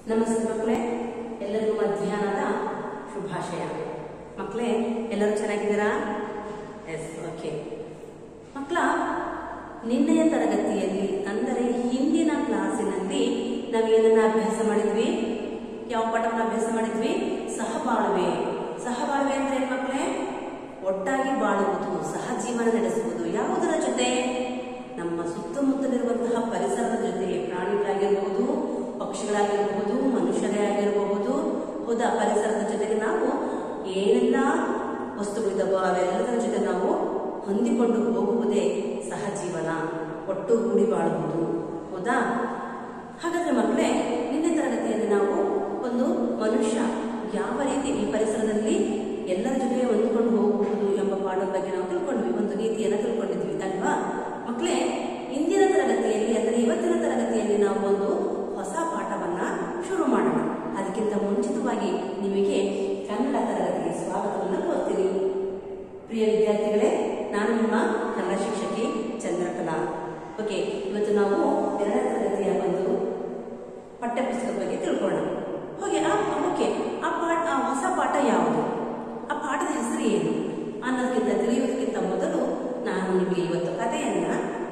ನಮಸ್ತೆ ಮಕ್ಕಳೇ ಎಲ್ಲರಿಗೂ ಮಧ್ಯಾಹ್ನದ ಶುಭಾಶಯ ಮಕ್ಕಳೇ ಎಲ್ಲರೂ ಚೆನ್ನಾಗಿದ್ದೀರಾ ಎಸ್ ಓಕೆ ಮಕ್ಕಳ ನಿನ್ನೆಯ ತರಗತಿಯಲ್ಲಿ ಅಂದರೆ ಹಿಂದಿನ ಕ್ಲಾಸಿನಲ್ಲಿ ನಾವೇನನ್ನ ಅಭ್ಯಾಸ ಮಾಡಿದ್ವಿ ಯಾವ ಪಾಠವನ್ನು ಅಭ್ಯಾಸ ಮಾಡಿದ್ವಿ ಸಹಬಾಳ್ವೆ ಸಹಬಾಳ್ವೆ ಅಂದ್ರೆ ಏನ್ ಮಕ್ಕಳೇ ಒಟ್ಟಾಗಿ ಬಾಳುವುದು ಸಹಜೀವನ ನಡೆಸುವುದು ಯಾವುದರ ಜೊತೆ ನಮ್ಮ ಸುತ್ತಮುತ್ತಲಿರುವಂತಹ ಪರಿಸರದ ಜೊತೆ ಪ್ರಾಣಿಗಳಾಗಿರಬಹುದು ಪಕ್ಷಿಗಳಾಗಿರಬಹುದು ಮನುಷ್ಯರೇ ಆಗಿರಬಹುದು ಹೌದಾ ಪರಿಸರದ ಜೊತೆಗೆ ನಾವು ಏನೆಲ್ಲ ವಸ್ತುಗಳಿದಾವೋ ಅವೆಲ್ಲದರ ಜೊತೆ ನಾವು ಹೊಂದಿಕೊಂಡು ಹೋಗುವುದೇ ಸಹಜೀವನ ಒಟ್ಟುಗೂಡಿ ಬಾಳುವುದು ಹೌದಾ ಹಾಗಾದ್ರೆ ಮಕ್ಕಳೇ ನಿನ್ನೆ ತರಗತಿಯಲ್ಲಿ ನಾವು ಒಂದು ಮನುಷ್ಯ ಯಾವ ರೀತಿ ಈ ಪರಿಸರದಲ್ಲಿ ಎಲ್ಲರ ಜೊತೆ ಹೊಂದಿಕೊಂಡು ಹೋಗಬಹುದು ಎಂಬ ಪಾಠದ ಬಗ್ಗೆ ನಾವು ತಿಳ್ಕೊಂಡ್ವಿ ಒಂದು ನೀತಿಯನ್ನು ತಿಳ್ಕೊಂಡಿದ್ವಿ ಅಲ್ವಾ ಮಕ್ಕಳೇ ಇಂದಿನ ತರಗತಿಯಲ್ಲಿ ಅಂದರೆ ಇವತ್ತಿನ ತರಗತಿಯಲ್ಲಿ ನಾವು ಒಂದು ಹೊಸ ಪಾಠವನ್ನ ಶುರು ಮಾಡೋಣ ಅದಕ್ಕಿಂತ ಮುಂಚಿತವಾಗಿ ನಿಮಗೆ ಕನ್ನಡ ತರಗತಿಗೆ ಸ್ವಾಗತವನ್ನು ಕೋರ್ತೀನಿ ಪ್ರಿಯ ವಿದ್ಯಾರ್ಥಿಗಳೇ ನಾನು ನಿಮ್ಮ ಕನ್ನಡ ಶಿಕ್ಷಕಿ ಚಂದ್ರಕಲಾ ಓಕೆ ಇವತ್ತು ನಾವು ಎರಡನೇ ತರಗತಿಯ ಒಂದು ಪಠ್ಯಪುಸ್ತಕದ ಬಗ್ಗೆ ತಿಳ್ಕೊಳ್ಳೋಣ ಹೋಗಿ ಆ ಓಕೆ ಆ ಪಾಠ ಆ ಹೊಸ ಪಾಠ ಯಾವುದು ಆ ಪಾಠದ ಹೆಸರು ಏನು ಅನ್ನೋದಕ್ಕಿಂತ ತಿಳಿಯುವುದಕ್ಕಿಂತ ಮೊದಲು ನಾನು ನಿಮಗೆ ಇವತ್ತು ಕಥೆಯನ್ನ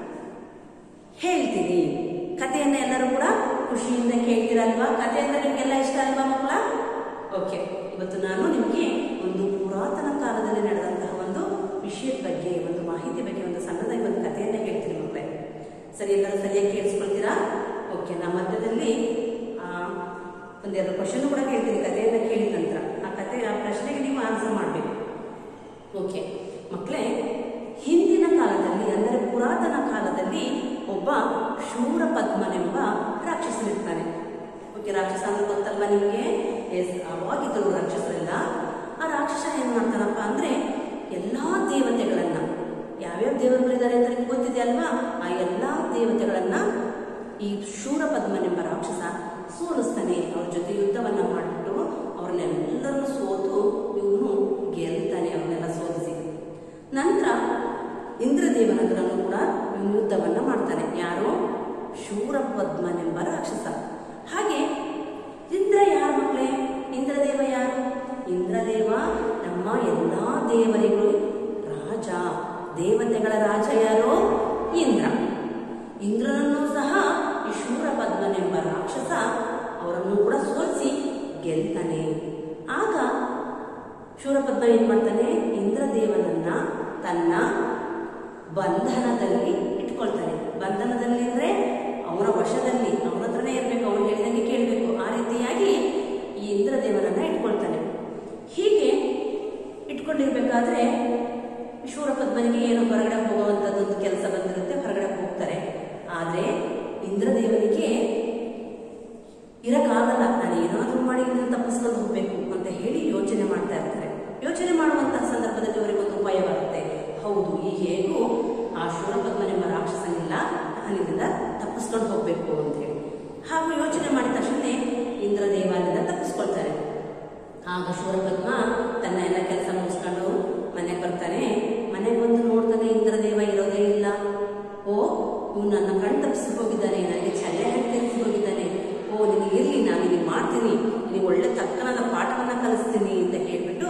ಹೇಳ್ತೀನಿ ಕಥೆಯನ್ನ ಎಲ್ಲರೂ ಕೂಡ ಖುಷಿಯಿಂದ ಕೇಳ್ತೀರಲ್ವಾ ಕಥೆ ಅಂದ್ರೆ ನಿಮ್ಗೆಲ್ಲ ಇಷ್ಟ ಅಲ್ವಾ ಮಕ್ಕಳ ಓಕೆ ಇವತ್ತು ನಾನು ನಿಮಗೆ ಒಂದು ಪುರಾತನ ಕಾಲದಲ್ಲಿ ನಡೆದಂತಹ ಒಂದು ವಿಷಯದ ಬಗ್ಗೆ ಒಂದು ಮಾಹಿತಿ ಬಗ್ಗೆ ಒಂದು ಸಣ್ಣದಾಗಿ ಒಂದು ಕಥೆಯನ್ನ ಹೇಳ್ತೀನಿ ಮಕ್ಕಳೇ ಸರಿ ಎಲ್ಲರೂ ಸರಿಯಾಗಿ ಕೇಳಿಸ್ಕೊಳ್ತೀರಾ ಓಕೆ ನಾ ಮಧ್ಯದಲ್ಲಿ ಆ, ಒಂದೆರಡು ಕ್ವಶನ್ ಕೂಡ ಕೇಳ್ತೀನಿ ಕಥೆಯನ್ನ ಕೇಳಿದ ನಂತರ ಆ ಕಥೆ ಆ ಪ್ರಶ್ನೆಗೆ ನೀವು ಆನ್ಸರ್ ಮಾಡಬೇಕು ಓಕೆ ಮಕ್ಕಳೇ ಹಿಂದಿನ ಕಾಲದಲ್ಲಿ ಅಂದರೆ ಪುರಾತನ ಕಾಲದಲ್ಲಿ ಒಬ್ಬ ಶೂರ ಪದ್ಮನೆಂಬ ರಾಕ್ಷಸನಿರ್ತಾನೆ ಓಕೆ ರಾಕ್ಷಸ ಅಂದ್ರೆ ಗೊತ್ತಲ್ವಾ ನಿಮಗೆ ಎಸ್ ಅವಾಗಿದ್ದರು ರಾಕ್ಷಸರೆಲ್ಲ ಆ ರಾಕ್ಷಸ ಏನ್ ಮಾಡ್ತಾನಪ್ಪ ಅಂದ್ರೆ ಎಲ್ಲಾ ದೇವತೆಗಳನ್ನ ಯಾವ್ಯಾವ ದೇವರುಗಳಿದ್ದಾರೆ ಅಂತ ನಿಮ್ಗೆ ಗೊತ್ತಿದೆ ಅಲ್ವಾ ಆ ಎಲ್ಲಾ ದೇವತೆಗಳನ್ನ ಈ ಶೂರ ಪದ್ಮನೆಂಬ ರಾಕ್ಷಸ ಸೋಲಿಸ್ತಾನೆ ಅವ್ರ ಜೊತೆ ಯುದ್ಧವನ್ನ ಮಾಡಿಬಿಟ್ಟು ಅವ್ರನ್ನೆಲ್ಲರನ್ನು ಸೋತು ಇವನು ಗೆಲ್ತಾನೆ ಅವ್ರನ್ನೆಲ್ಲ ಸೋಲಿಸಿ ನಂತರ ಇಂದ್ರದೇವನ ಹತ್ರನೂ ಕೂಡ ಇವನು ಯುದ್ಧವನ್ನ ಮಾಡ್ತಾನೆ ಯಾರು ಶೂರ ಪದ್ಮನೆಂಬ ರಾಕ್ಷಸ ಹಾಗೆ ಇಂದ್ರ ಯಾರು ಮಕ್ಕಳೇ ಇಂದ್ರದೇವ ಯಾರು ಇಂದ್ರದೇವ ನಮ್ಮ ಎಲ್ಲಾ ದೇವರಿಗಳು ರಾಜ ದೇವತೆಗಳ ರಾಜ ಯಾರು ಇಂದ್ರ ಇಂದ್ರನನ್ನು ಸಹ ಈ ಶೂರ ಪದ್ಮನೆಂಬ ರಾಕ್ಷಸ ಅವರನ್ನು ಕೂಡ ಸೋಲಿಸಿ ಗೆಲ್ತಾನೆ ಆಗ ಶೂರಪದ್ಮ ಏನ್ ಮಾಡ್ತಾನೆ ಇಂದ್ರದೇವನನ್ನ ತನ್ನ ಬಂಧನದಲ್ಲಿ ಇಟ್ಕೊಳ್ತಾನೆ ಬಂಧನದಲ್ಲಿ ಅಂದ್ರೆ ಅವನ ವಶದಲ್ಲಿ ಅವನ ಹತ್ರನೇ ಇರಬೇಕು ಅವನು ಹೇಳಿದಂಗೆ ಕೇಳಬೇಕು ಆ ರೀತಿಯಾಗಿ ಈ ಇಂದ್ರದೇವನನ್ನ ಇಟ್ಕೊಳ್ತಾನೆ ಹೀಗೆ ಇಟ್ಕೊಂಡಿರ್ಬೇಕಾದ್ರೆ ಶೂರಪದ್ಮನಿಗೆ ಏನೋ ಹೊರಗಡೆ ಹೋಗುವಂಥದ್ದೊಂದು ಕೆಲಸ ಬಂದಿರುತ್ತೆ ಹೊರಗಡೆ ಹೋಗ್ತಾರೆ ಆದ್ರೆ ಇಂದ್ರದೇವನಿಗೆ ಇರಕ್ಕಾಗಲ್ಲ ನಾನು ಏನಾದ್ರೂ ಮಾಡಿ ಇದನ್ನ ತಪ್ಪಿಸ್ಕೊಂಡು ಹೋಗ್ಬೇಕು ಅಂತ ಹೇಳಿ ಯೋಚನೆ ಮಾಡ್ತಾ ಇರ್ತಾರೆ ಯೋಚನೆ ಮಾಡುವಂತಹ ಸಂದರ್ಭದಲ್ಲಿ ಅವರಿಗೊಂದು ಉಪಾಯ ಬರುತ್ತೆ ಹೌದು ಈ ಹೇಗೂ ಆ ಶೂರಪದ್ಮನೆಂಬ ರಾಕ್ಷಸನಿಲ್ಲ ನಾನಿಂದ ತಪ್ಪಿಸ್ಕೊಂಡು ಹೋಗ್ಬೇಕು ಅಂತ ಹೇಳಿ ಹಾಗೂ ಯೋಚನೆ ಮಾಡಿದ ತಕ್ಷಣ ಇಂದ್ರದೇವಾಲಯದ ತಪ್ಪಿಸ್ಕೊಳ್ತಾರೆ ಆಗ ಶೂರಪದ್ಮ ತನ್ನ ಎಲ್ಲ ಕೆಲಸ ಮುಗಿಸ್ಕೊಂಡು ಮನೆಗೆ ಬರ್ತಾನೆ ಮನೆಗೆ ಬಂದು ನೋಡ್ತಾನೆ ಇಂದ್ರದೇವ ಇರೋದೇ ಇಲ್ಲ ಓ ಇವ್ನು ನನ್ನ ಕಣ್ ತಪ್ಪಿಸಿ ಹೋಗಿದ್ದಾನೆ ನನಗೆ ಚಲ್ಲೆ ಹತ್ತಿ ಹೋಗಿದ್ದಾನೆ ಓ ನಿನಗೆ ಇರ್ಲಿ ನಾನು ನಿನಗೆ ಮಾಡ್ತೀನಿ ನಿನಗೆ ಒಳ್ಳೆ ತಕ್ಕನಾದ ಪಾಠವನ್ನ ಕಲಿಸ್ತೀನಿ ಅಂತ ಹೇಳ್ಬಿಟ್ಟು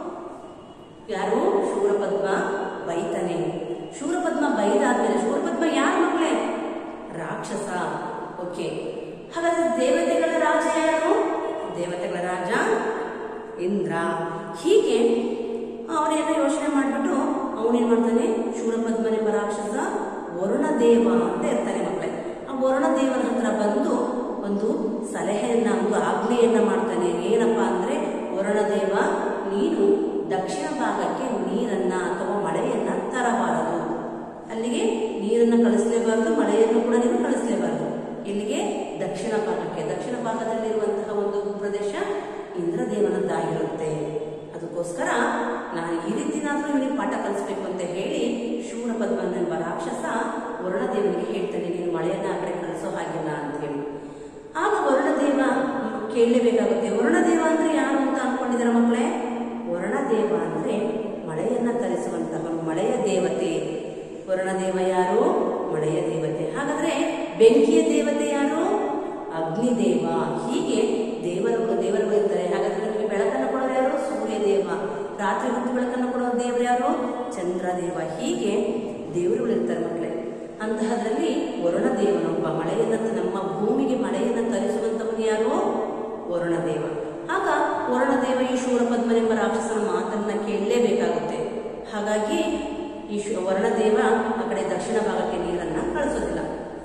ಯಾರು ಶೂರಪದ್ಮ ಬೈತಾನೆ ಶೂರಪದ್ಮ ಬೈದಾದ್ಮೇಲೆ ಶೂರಪದ್ಮ ಯಾರು ಮಕ್ಕಳೇ ರಾಕ್ಷಸ ಓಕೆ ಹಾಗಾದ್ರೆ ದೇವತೆಗಳ ರಾಜ ಯಾರು ದೇವತೆಗಳ ರಾಜ ಇಂದ್ರ ಹೀಗೆ ಅವನೇನ ಯೋಚನೆ ಮಾಡ್ಬಿಟ್ಟು ಅವನೇನ್ ಮಾಡ್ತಾನೆ ಶೂರಪದ್ಮನೆಂಬ ರಾಕ್ಷಸ ವರುಣದೇವ ಅಂತ ಇರ್ತಾನೆ ಮಕ್ಕಳೇ ಆ ವರುಣದೇವನ ಹತ್ರ ಬಂದು ಒಂದು ಸಲಹೆಯನ್ನ ಒಂದು ಆಜ್ಞೆಯನ್ನ ಮಾಡ್ತಾನೆ ಏನಪ್ಪಾ ಅಂದ್ರೆ ವರುಣದೇವ ನೀನು ದಕ್ಷಿಣ ಭಾಗಕ್ಕೆ ನೀರನ್ನ ಅಥವಾ ಮಳೆಯನ್ನ ತರಬಾರದು ಅಲ್ಲಿಗೆ ನೀರನ್ನ ಕಳಿಸಲೇಬಾರದು ಮಳೆಯನ್ನು ಕೂಡ ನೀನು ಕಳಿಸಲೇಬಾರದು ಇಲ್ಲಿಗೆ ದಕ್ಷಿಣ ಭಾಗಕ್ಕೆ ದಕ್ಷಿಣ ಭಾಗದಲ್ಲಿರುವಂತಹ ಒಂದು ಭೂಪ್ರದೇಶ ಇಂದ್ರದೇವನದ್ದಾಗಿರುತ್ತೆ ಅದಕ್ಕೋಸ್ಕರ ನಾನು ಈ ರೀತಿನಾದ್ರೂ ಇವನಿಗೆ ಪಾಠ ಕಲಿಸ್ಬೇಕು ಅಂತ ಹೇಳಿ ಶೂರಪದ್ಮನೆಂಬ ರಾಕ್ಷಸ ವರುಣದೇವನಿಗೆ ಹೇಳ್ತಾನೆ ನೀನು ಮಳೆಯನ್ನ ಆ ಕಡೆ ಕಳಿಸೋ ಹಾಗಿಲ್ಲ ಅಂತ ಹೇಳಿ ಆಗ ವರುಣದೇವ ಕೇಳಲೇಬೇಕಾಗುತ್ತೆ ವರುಣದೇವ ಅಂದ್ರೆ ಯಾರು ಅಂತ ಅನ್ಕೊಂಡಿದಾರೆ ಮಕ್ಕಳೇ ವರುಣದೇವ ಅಂದ್ರೆ ಮಳೆಯನ್ನ ತರಿಸುವಂತಹ ಮಳೆಯ ದೇವತೆ ವರುಣದೇವ ಯಾರು ಮಳೆಯ ದೇವತೆ ಹಾಗಾದ್ರೆ ಬೆಂಕಿಯ ದೇವತೆ ಯಾರು ಅಗ್ನಿ ಅಗ್ನಿದೇವ ಹೀಗೆ ದೇವರುಗಳು ದೇವರುಗಳು ಇರ್ತಾರೆ ಹಾಗಾದ್ರೆ ನಿಮಗೆ ಬೆಳಕನ್ನು ಕೊಡೋರು ಯಾರು ಸೂರ್ಯದೇವ ರಾತ್ರಿ ಹೊತ್ತು ಬೆಳಕನ್ನು ಕೊಡೋ ದೇವರು ಯಾರು ಚಂದ್ರದೇವ ಹೀಗೆ ದೇವರುಗಳು ಇರ್ತಾರೆ ಮಕ್ಕಳೇ ಅಂತಹದ್ರಲ್ಲಿ ವರುಣ ದೇವನೊಬ್ಬ ಮಳೆಯನ್ನ ನಮ್ಮ ಭೂಮಿಗೆ ಮಳೆಯನ್ನು ತರಿಸುವಂತವನು ಯಾರು ವರುಣದೇವ ಆಗ ವರುಣದೇವ ಈ ಶೂರಪದ್ಮನೆಂಬ ರಾಕ್ಷಸನ ಮಾತನ್ನ ಕೇಳಲೇಬೇಕಾಗುತ್ತೆ ಹಾಗಾಗಿ ಈ ಶು ವರ್ಣದೇವ ಆ ಕಡೆ ದಕ್ಷಿಣ ಭಾಗಕ್ಕೆ ನೀರನ್ನ ಕಳಿಸೋದಿಲ್ಲ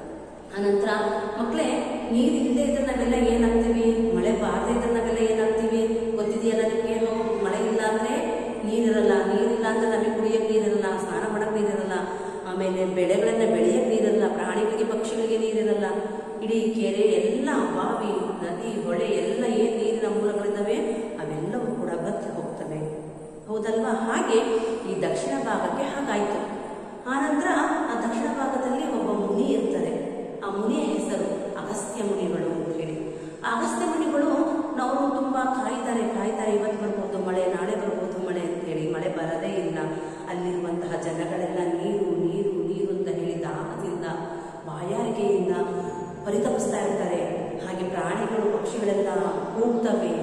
ಅನಂತರ ಮಕ್ಕಳೇ ನೀರು ಇಲ್ಲದೆ ಇದ್ರೆ ನಾವೆಲ್ಲ ಏನಾಗ್ತೀವಿ ಮಳೆ ಬಾರದೇ ಇದ್ರೆ ನಾವೆಲ್ಲ ಏನಾಗ್ತೀವಿ ಗೊತ್ತಿದೆಯಲ್ಲ ನಿಮಗೆ ಮಳೆ ಇಲ್ಲ ಅಂದ್ರೆ ನೀರಿರಲ್ಲ ನೀರಿಲ್ಲ ಅಂದ್ರೆ ನಮಗೆ ಕುಡಿಯಕ್ಕೆ ನೀರಿರಲ್ಲ ಸ್ನಾನ ಮಾಡಕ್ಕೆ ನೀರಿರಲ್ಲ ಆಮೇಲೆ ಬೆಳೆಗಳನ್ನ ಬೆಳೆಯಕ್ಕೆ ನೀರಿರಲ್ಲ ಪ್ರಾಣಿಗಳಿಗೆ ಪಕ್ಷಿಗಳಿಗೆ ನೀರಿರಲ್ಲ ಇಡೀ ಕೆರೆ ಎಲ್ಲ ಬಾವಿ ನದಿ ಹೊಳೆ ಎಲ್ಲ ಏನ್ ನೀರಿನ ಮೂಲಗಳಿದ್ದಾವೆ ಅವೆಲ್ಲವೂ ಕೂಡ ಬತ್ತಿ ಹೋಗ್ತವೆ ಹೌದಲ್ವಾ ಹಾಗೆ ಈ ದಕ್ಷಿಣ ಭಾಗಕ್ಕೆ ಹಾಗಾಯ್ತು ಆನಂತರ ಆ ದಕ್ಷಿಣ ಭಾಗದಲ್ಲಿ ಒಬ್ಬ ಮುನಿ ಇರ್ತಾರೆ ಆ ಮುನಿಯ ಹೆಸರು ಅಗಸ್ತ್ಯ ಮುನಿಗಳು ಅಂತ ಹೇಳಿ ಆ ಅಗಸ್ತ್ಯ ಮುನಿಗಳು ನಾವು ತುಂಬಾ ಕಾಯ್ತಾರೆ ಕಾಯ್ತಾರೆ ಇವತ್ತು ಬರ್ಬೋದು ಮಳೆ ನಾಳೆ ಬರ್ಬೋದು ಮಳೆ ಅಂತ ಹೇಳಿ ಮಳೆ ಬರದೇ ಇಲ್ಲ ಅಲ್ಲಿರುವಂತಹ ಜನಗಳೆಲ್ಲ ನೀರು ನೀರು ನೀರು ಅಂತ ಹೇಳಿ ದಾಹದಿಂದ ಬಾಯಾರಿಕೆಯಿಂದ ಪರಿತಪಿಸ್ತಾ ಇರ್ತಾರೆ ಹಾಗೆ ಪ್ರಾಣಿಗಳು ಪಕ್ಷಿಗಳೆಲ್ಲ ಕೂಗ್ತವೆ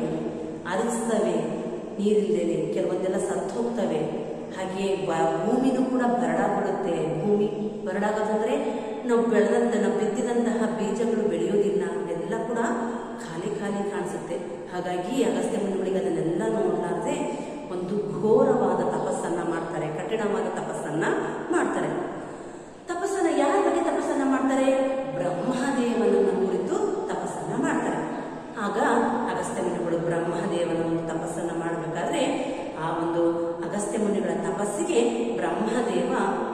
ಅರಸ್ತವೆ ನೀರಿಲ್ದೇನೆ ಕೆಲವೊಂದೆಲ್ಲ ಸತ್ತು ಹೋಗ್ತವೆ ಹಾಗೆ ಬ- ಭೂಮಿನೂ ಕೂಡ ಬರಡಾಗ್ಬಿಡುತ್ತೆ ಭೂಮಿ ಬರಡಾಗೋದಂದ್ರೆ ನಾವು ಬೆಳೆದಂತ ನಾವು ಬಿತ್ತಿದಂತಹ ಬೀಜಗಳು ಬೆಳೆಯೋದಿಲ್ಲ ಎಲ್ಲ ಕೂಡ ಖಾಲಿ ಖಾಲಿ ಕಾಣಿಸುತ್ತೆ ಹಾಗಾಗಿ ಅಗಸ್ತ್ಯ ಮುನಿಗಳಿಗೆ ಅದನ್ನೆಲ್ಲ ನೋಡಲಾರ್ದೆ ಒಂದು ಘೋರವಾದ ತಪಸ್ಸನ್ನ ಮಾಡ್ತಾರೆ ಕಠಿಣವಾದ ತಪಸ್ಸನ್ನ ಮಾಡ್ತಾರೆ ತಪಸ್ಸನ್ನ ಯಾರ ಬಗ್ಗೆ ತಪಸ್ಸನ್ನ ಮಾಡ್ತಾರೆ ಬ್ರಹ್ಮದೇವನನ್ನ ಕುರಿತು ತಪಸ್ಸನ್ನ ಮಾಡ್ತಾರೆ ಆಗ ಅಗಸ್ತ್ಯ ಮುನಿಗಳು ಬ್ರಹ್ಮದೇವನ ಒಂದು ತಪಸ್ಸನ್ನ ಮಾಡಬೇಕಾದ್ರೆ ಆ ಒಂದು ಅಗಸ್ತ್ಯ ಮುನಿಗಳ ತಪಸ್ಸಿಗೆ ಬ್ರಹ್ಮದೇವ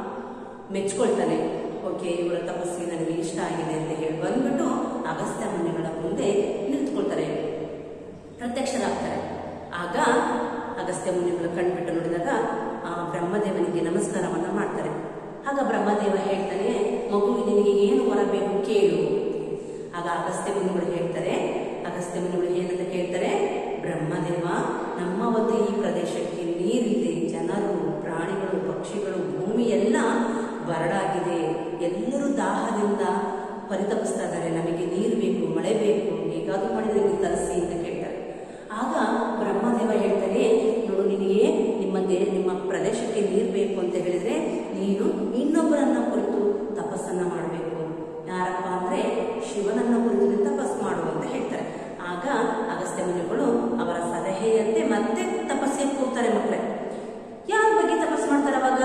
ಮೆಚ್ಕೊಳ್ತಾನೆ ಓಕೆ ಇವರ ತಪಸ್ಸಿಗೆ ನನಗೆ ಇಷ್ಟ ಆಗಿದೆ ಅಂತ ಹೇಳಿ ಬಂದ್ಬಿಟ್ಟು ಅಗಸ್ತ್ಯ ಮುನಿಗಳ ಮುಂದೆ ನಿಂತ್ಕೊಳ್ತಾರೆ ಪ್ರತ್ಯಕ್ಷರಾಗ್ತಾರೆ ಆಗ ಅಗಸ್ತ್ಯ ಮುನಿಗಳು ಕಣ್ಬಿಟ್ಟು ನೋಡಿದಾಗ ಆ ಬ್ರಹ್ಮದೇವನಿಗೆ ನಮಸ್ಕಾರವನ್ನ ಮಾಡ್ತಾರೆ ಆಗ ಬ್ರಹ್ಮದೇವ ಹೇಳ್ತಾನೆ ಮಗು ನಿನಗೆ ಏನು ವರ ಬೇಕು ಕೇಳು ಆಗ ಅಗಸ್ತ್ಯ ಮುನಿಗಳು ಹೇಳ್ತಾರೆ ಅಗಸ್ತ್ಯ ಮುನಿಗಳು ಏನಂತ ಕೇಳ್ತಾರೆ ಬ್ರಹ್ಮದೇವ ನಮ್ಮ ಒಂದು ಈ ಪ್ರದೇಶಕ್ಕೆ ನೀರಿದೆ ಜನರು ಪ್ರಾಣಿಗಳು ಪಕ್ಷಿಗಳು ಭೂಮಿ ಎಲ್ಲ ಬರಡಾಗಿದೆ ಎಲ್ಲರೂ ದಾಹದಿಂದ ಪರಿತಪಿಸ್ತಾ ಇದ್ದಾರೆ ನಮಗೆ ನೀರು ಬೇಕು ಮಳೆ ಬೇಕು ಹೇಗಾದ್ರೂ ಮಾಡಿ ನನಗೆ ತರಿಸಿ ಅಂತ ಕೇಳ್ತಾರೆ ಆಗ ಬ್ರಹ್ಮದೇವ ಹೇಳ್ತಾರೆ ನೋಡು ನಿನಗೆ ನಿಮ್ಮ ದೇ ನಿಮ್ಮ ಪ್ರದೇಶಕ್ಕೆ ನೀರು ಬೇಕು ಅಂತ ಹೇಳಿದ್ರೆ ನೀನು ಇನ್ನೊಬ್ಬರನ್ನ ಕುರಿತು ತಪಸ್ಸನ್ನ ಮಾಡಬೇಕು ಯಾರಪ್ಪ ಅಂದ್ರೆ ಶಿವನನ್ನ ಕುರಿತು ನೀನು ತಪಸ್ಸು ಮಾಡು ಅಂತ ಹೇಳ್ತಾರೆ ಆಗ ಅಗಸ್ತ್ಯ ಮುನಿಗಳು ಅವರ ಸಲಹೆಯಂತೆ ಮತ್ತೆ ತಪಸ್ಸಿಗೆ ಕೂಗ್ತಾರೆ ಮಕ್ಕಳೇ ಯಾರ ಬಗ್ಗೆ ತಪಸ್ಸು ಮಾಡ್ತಾರೆ ಅವಾಗ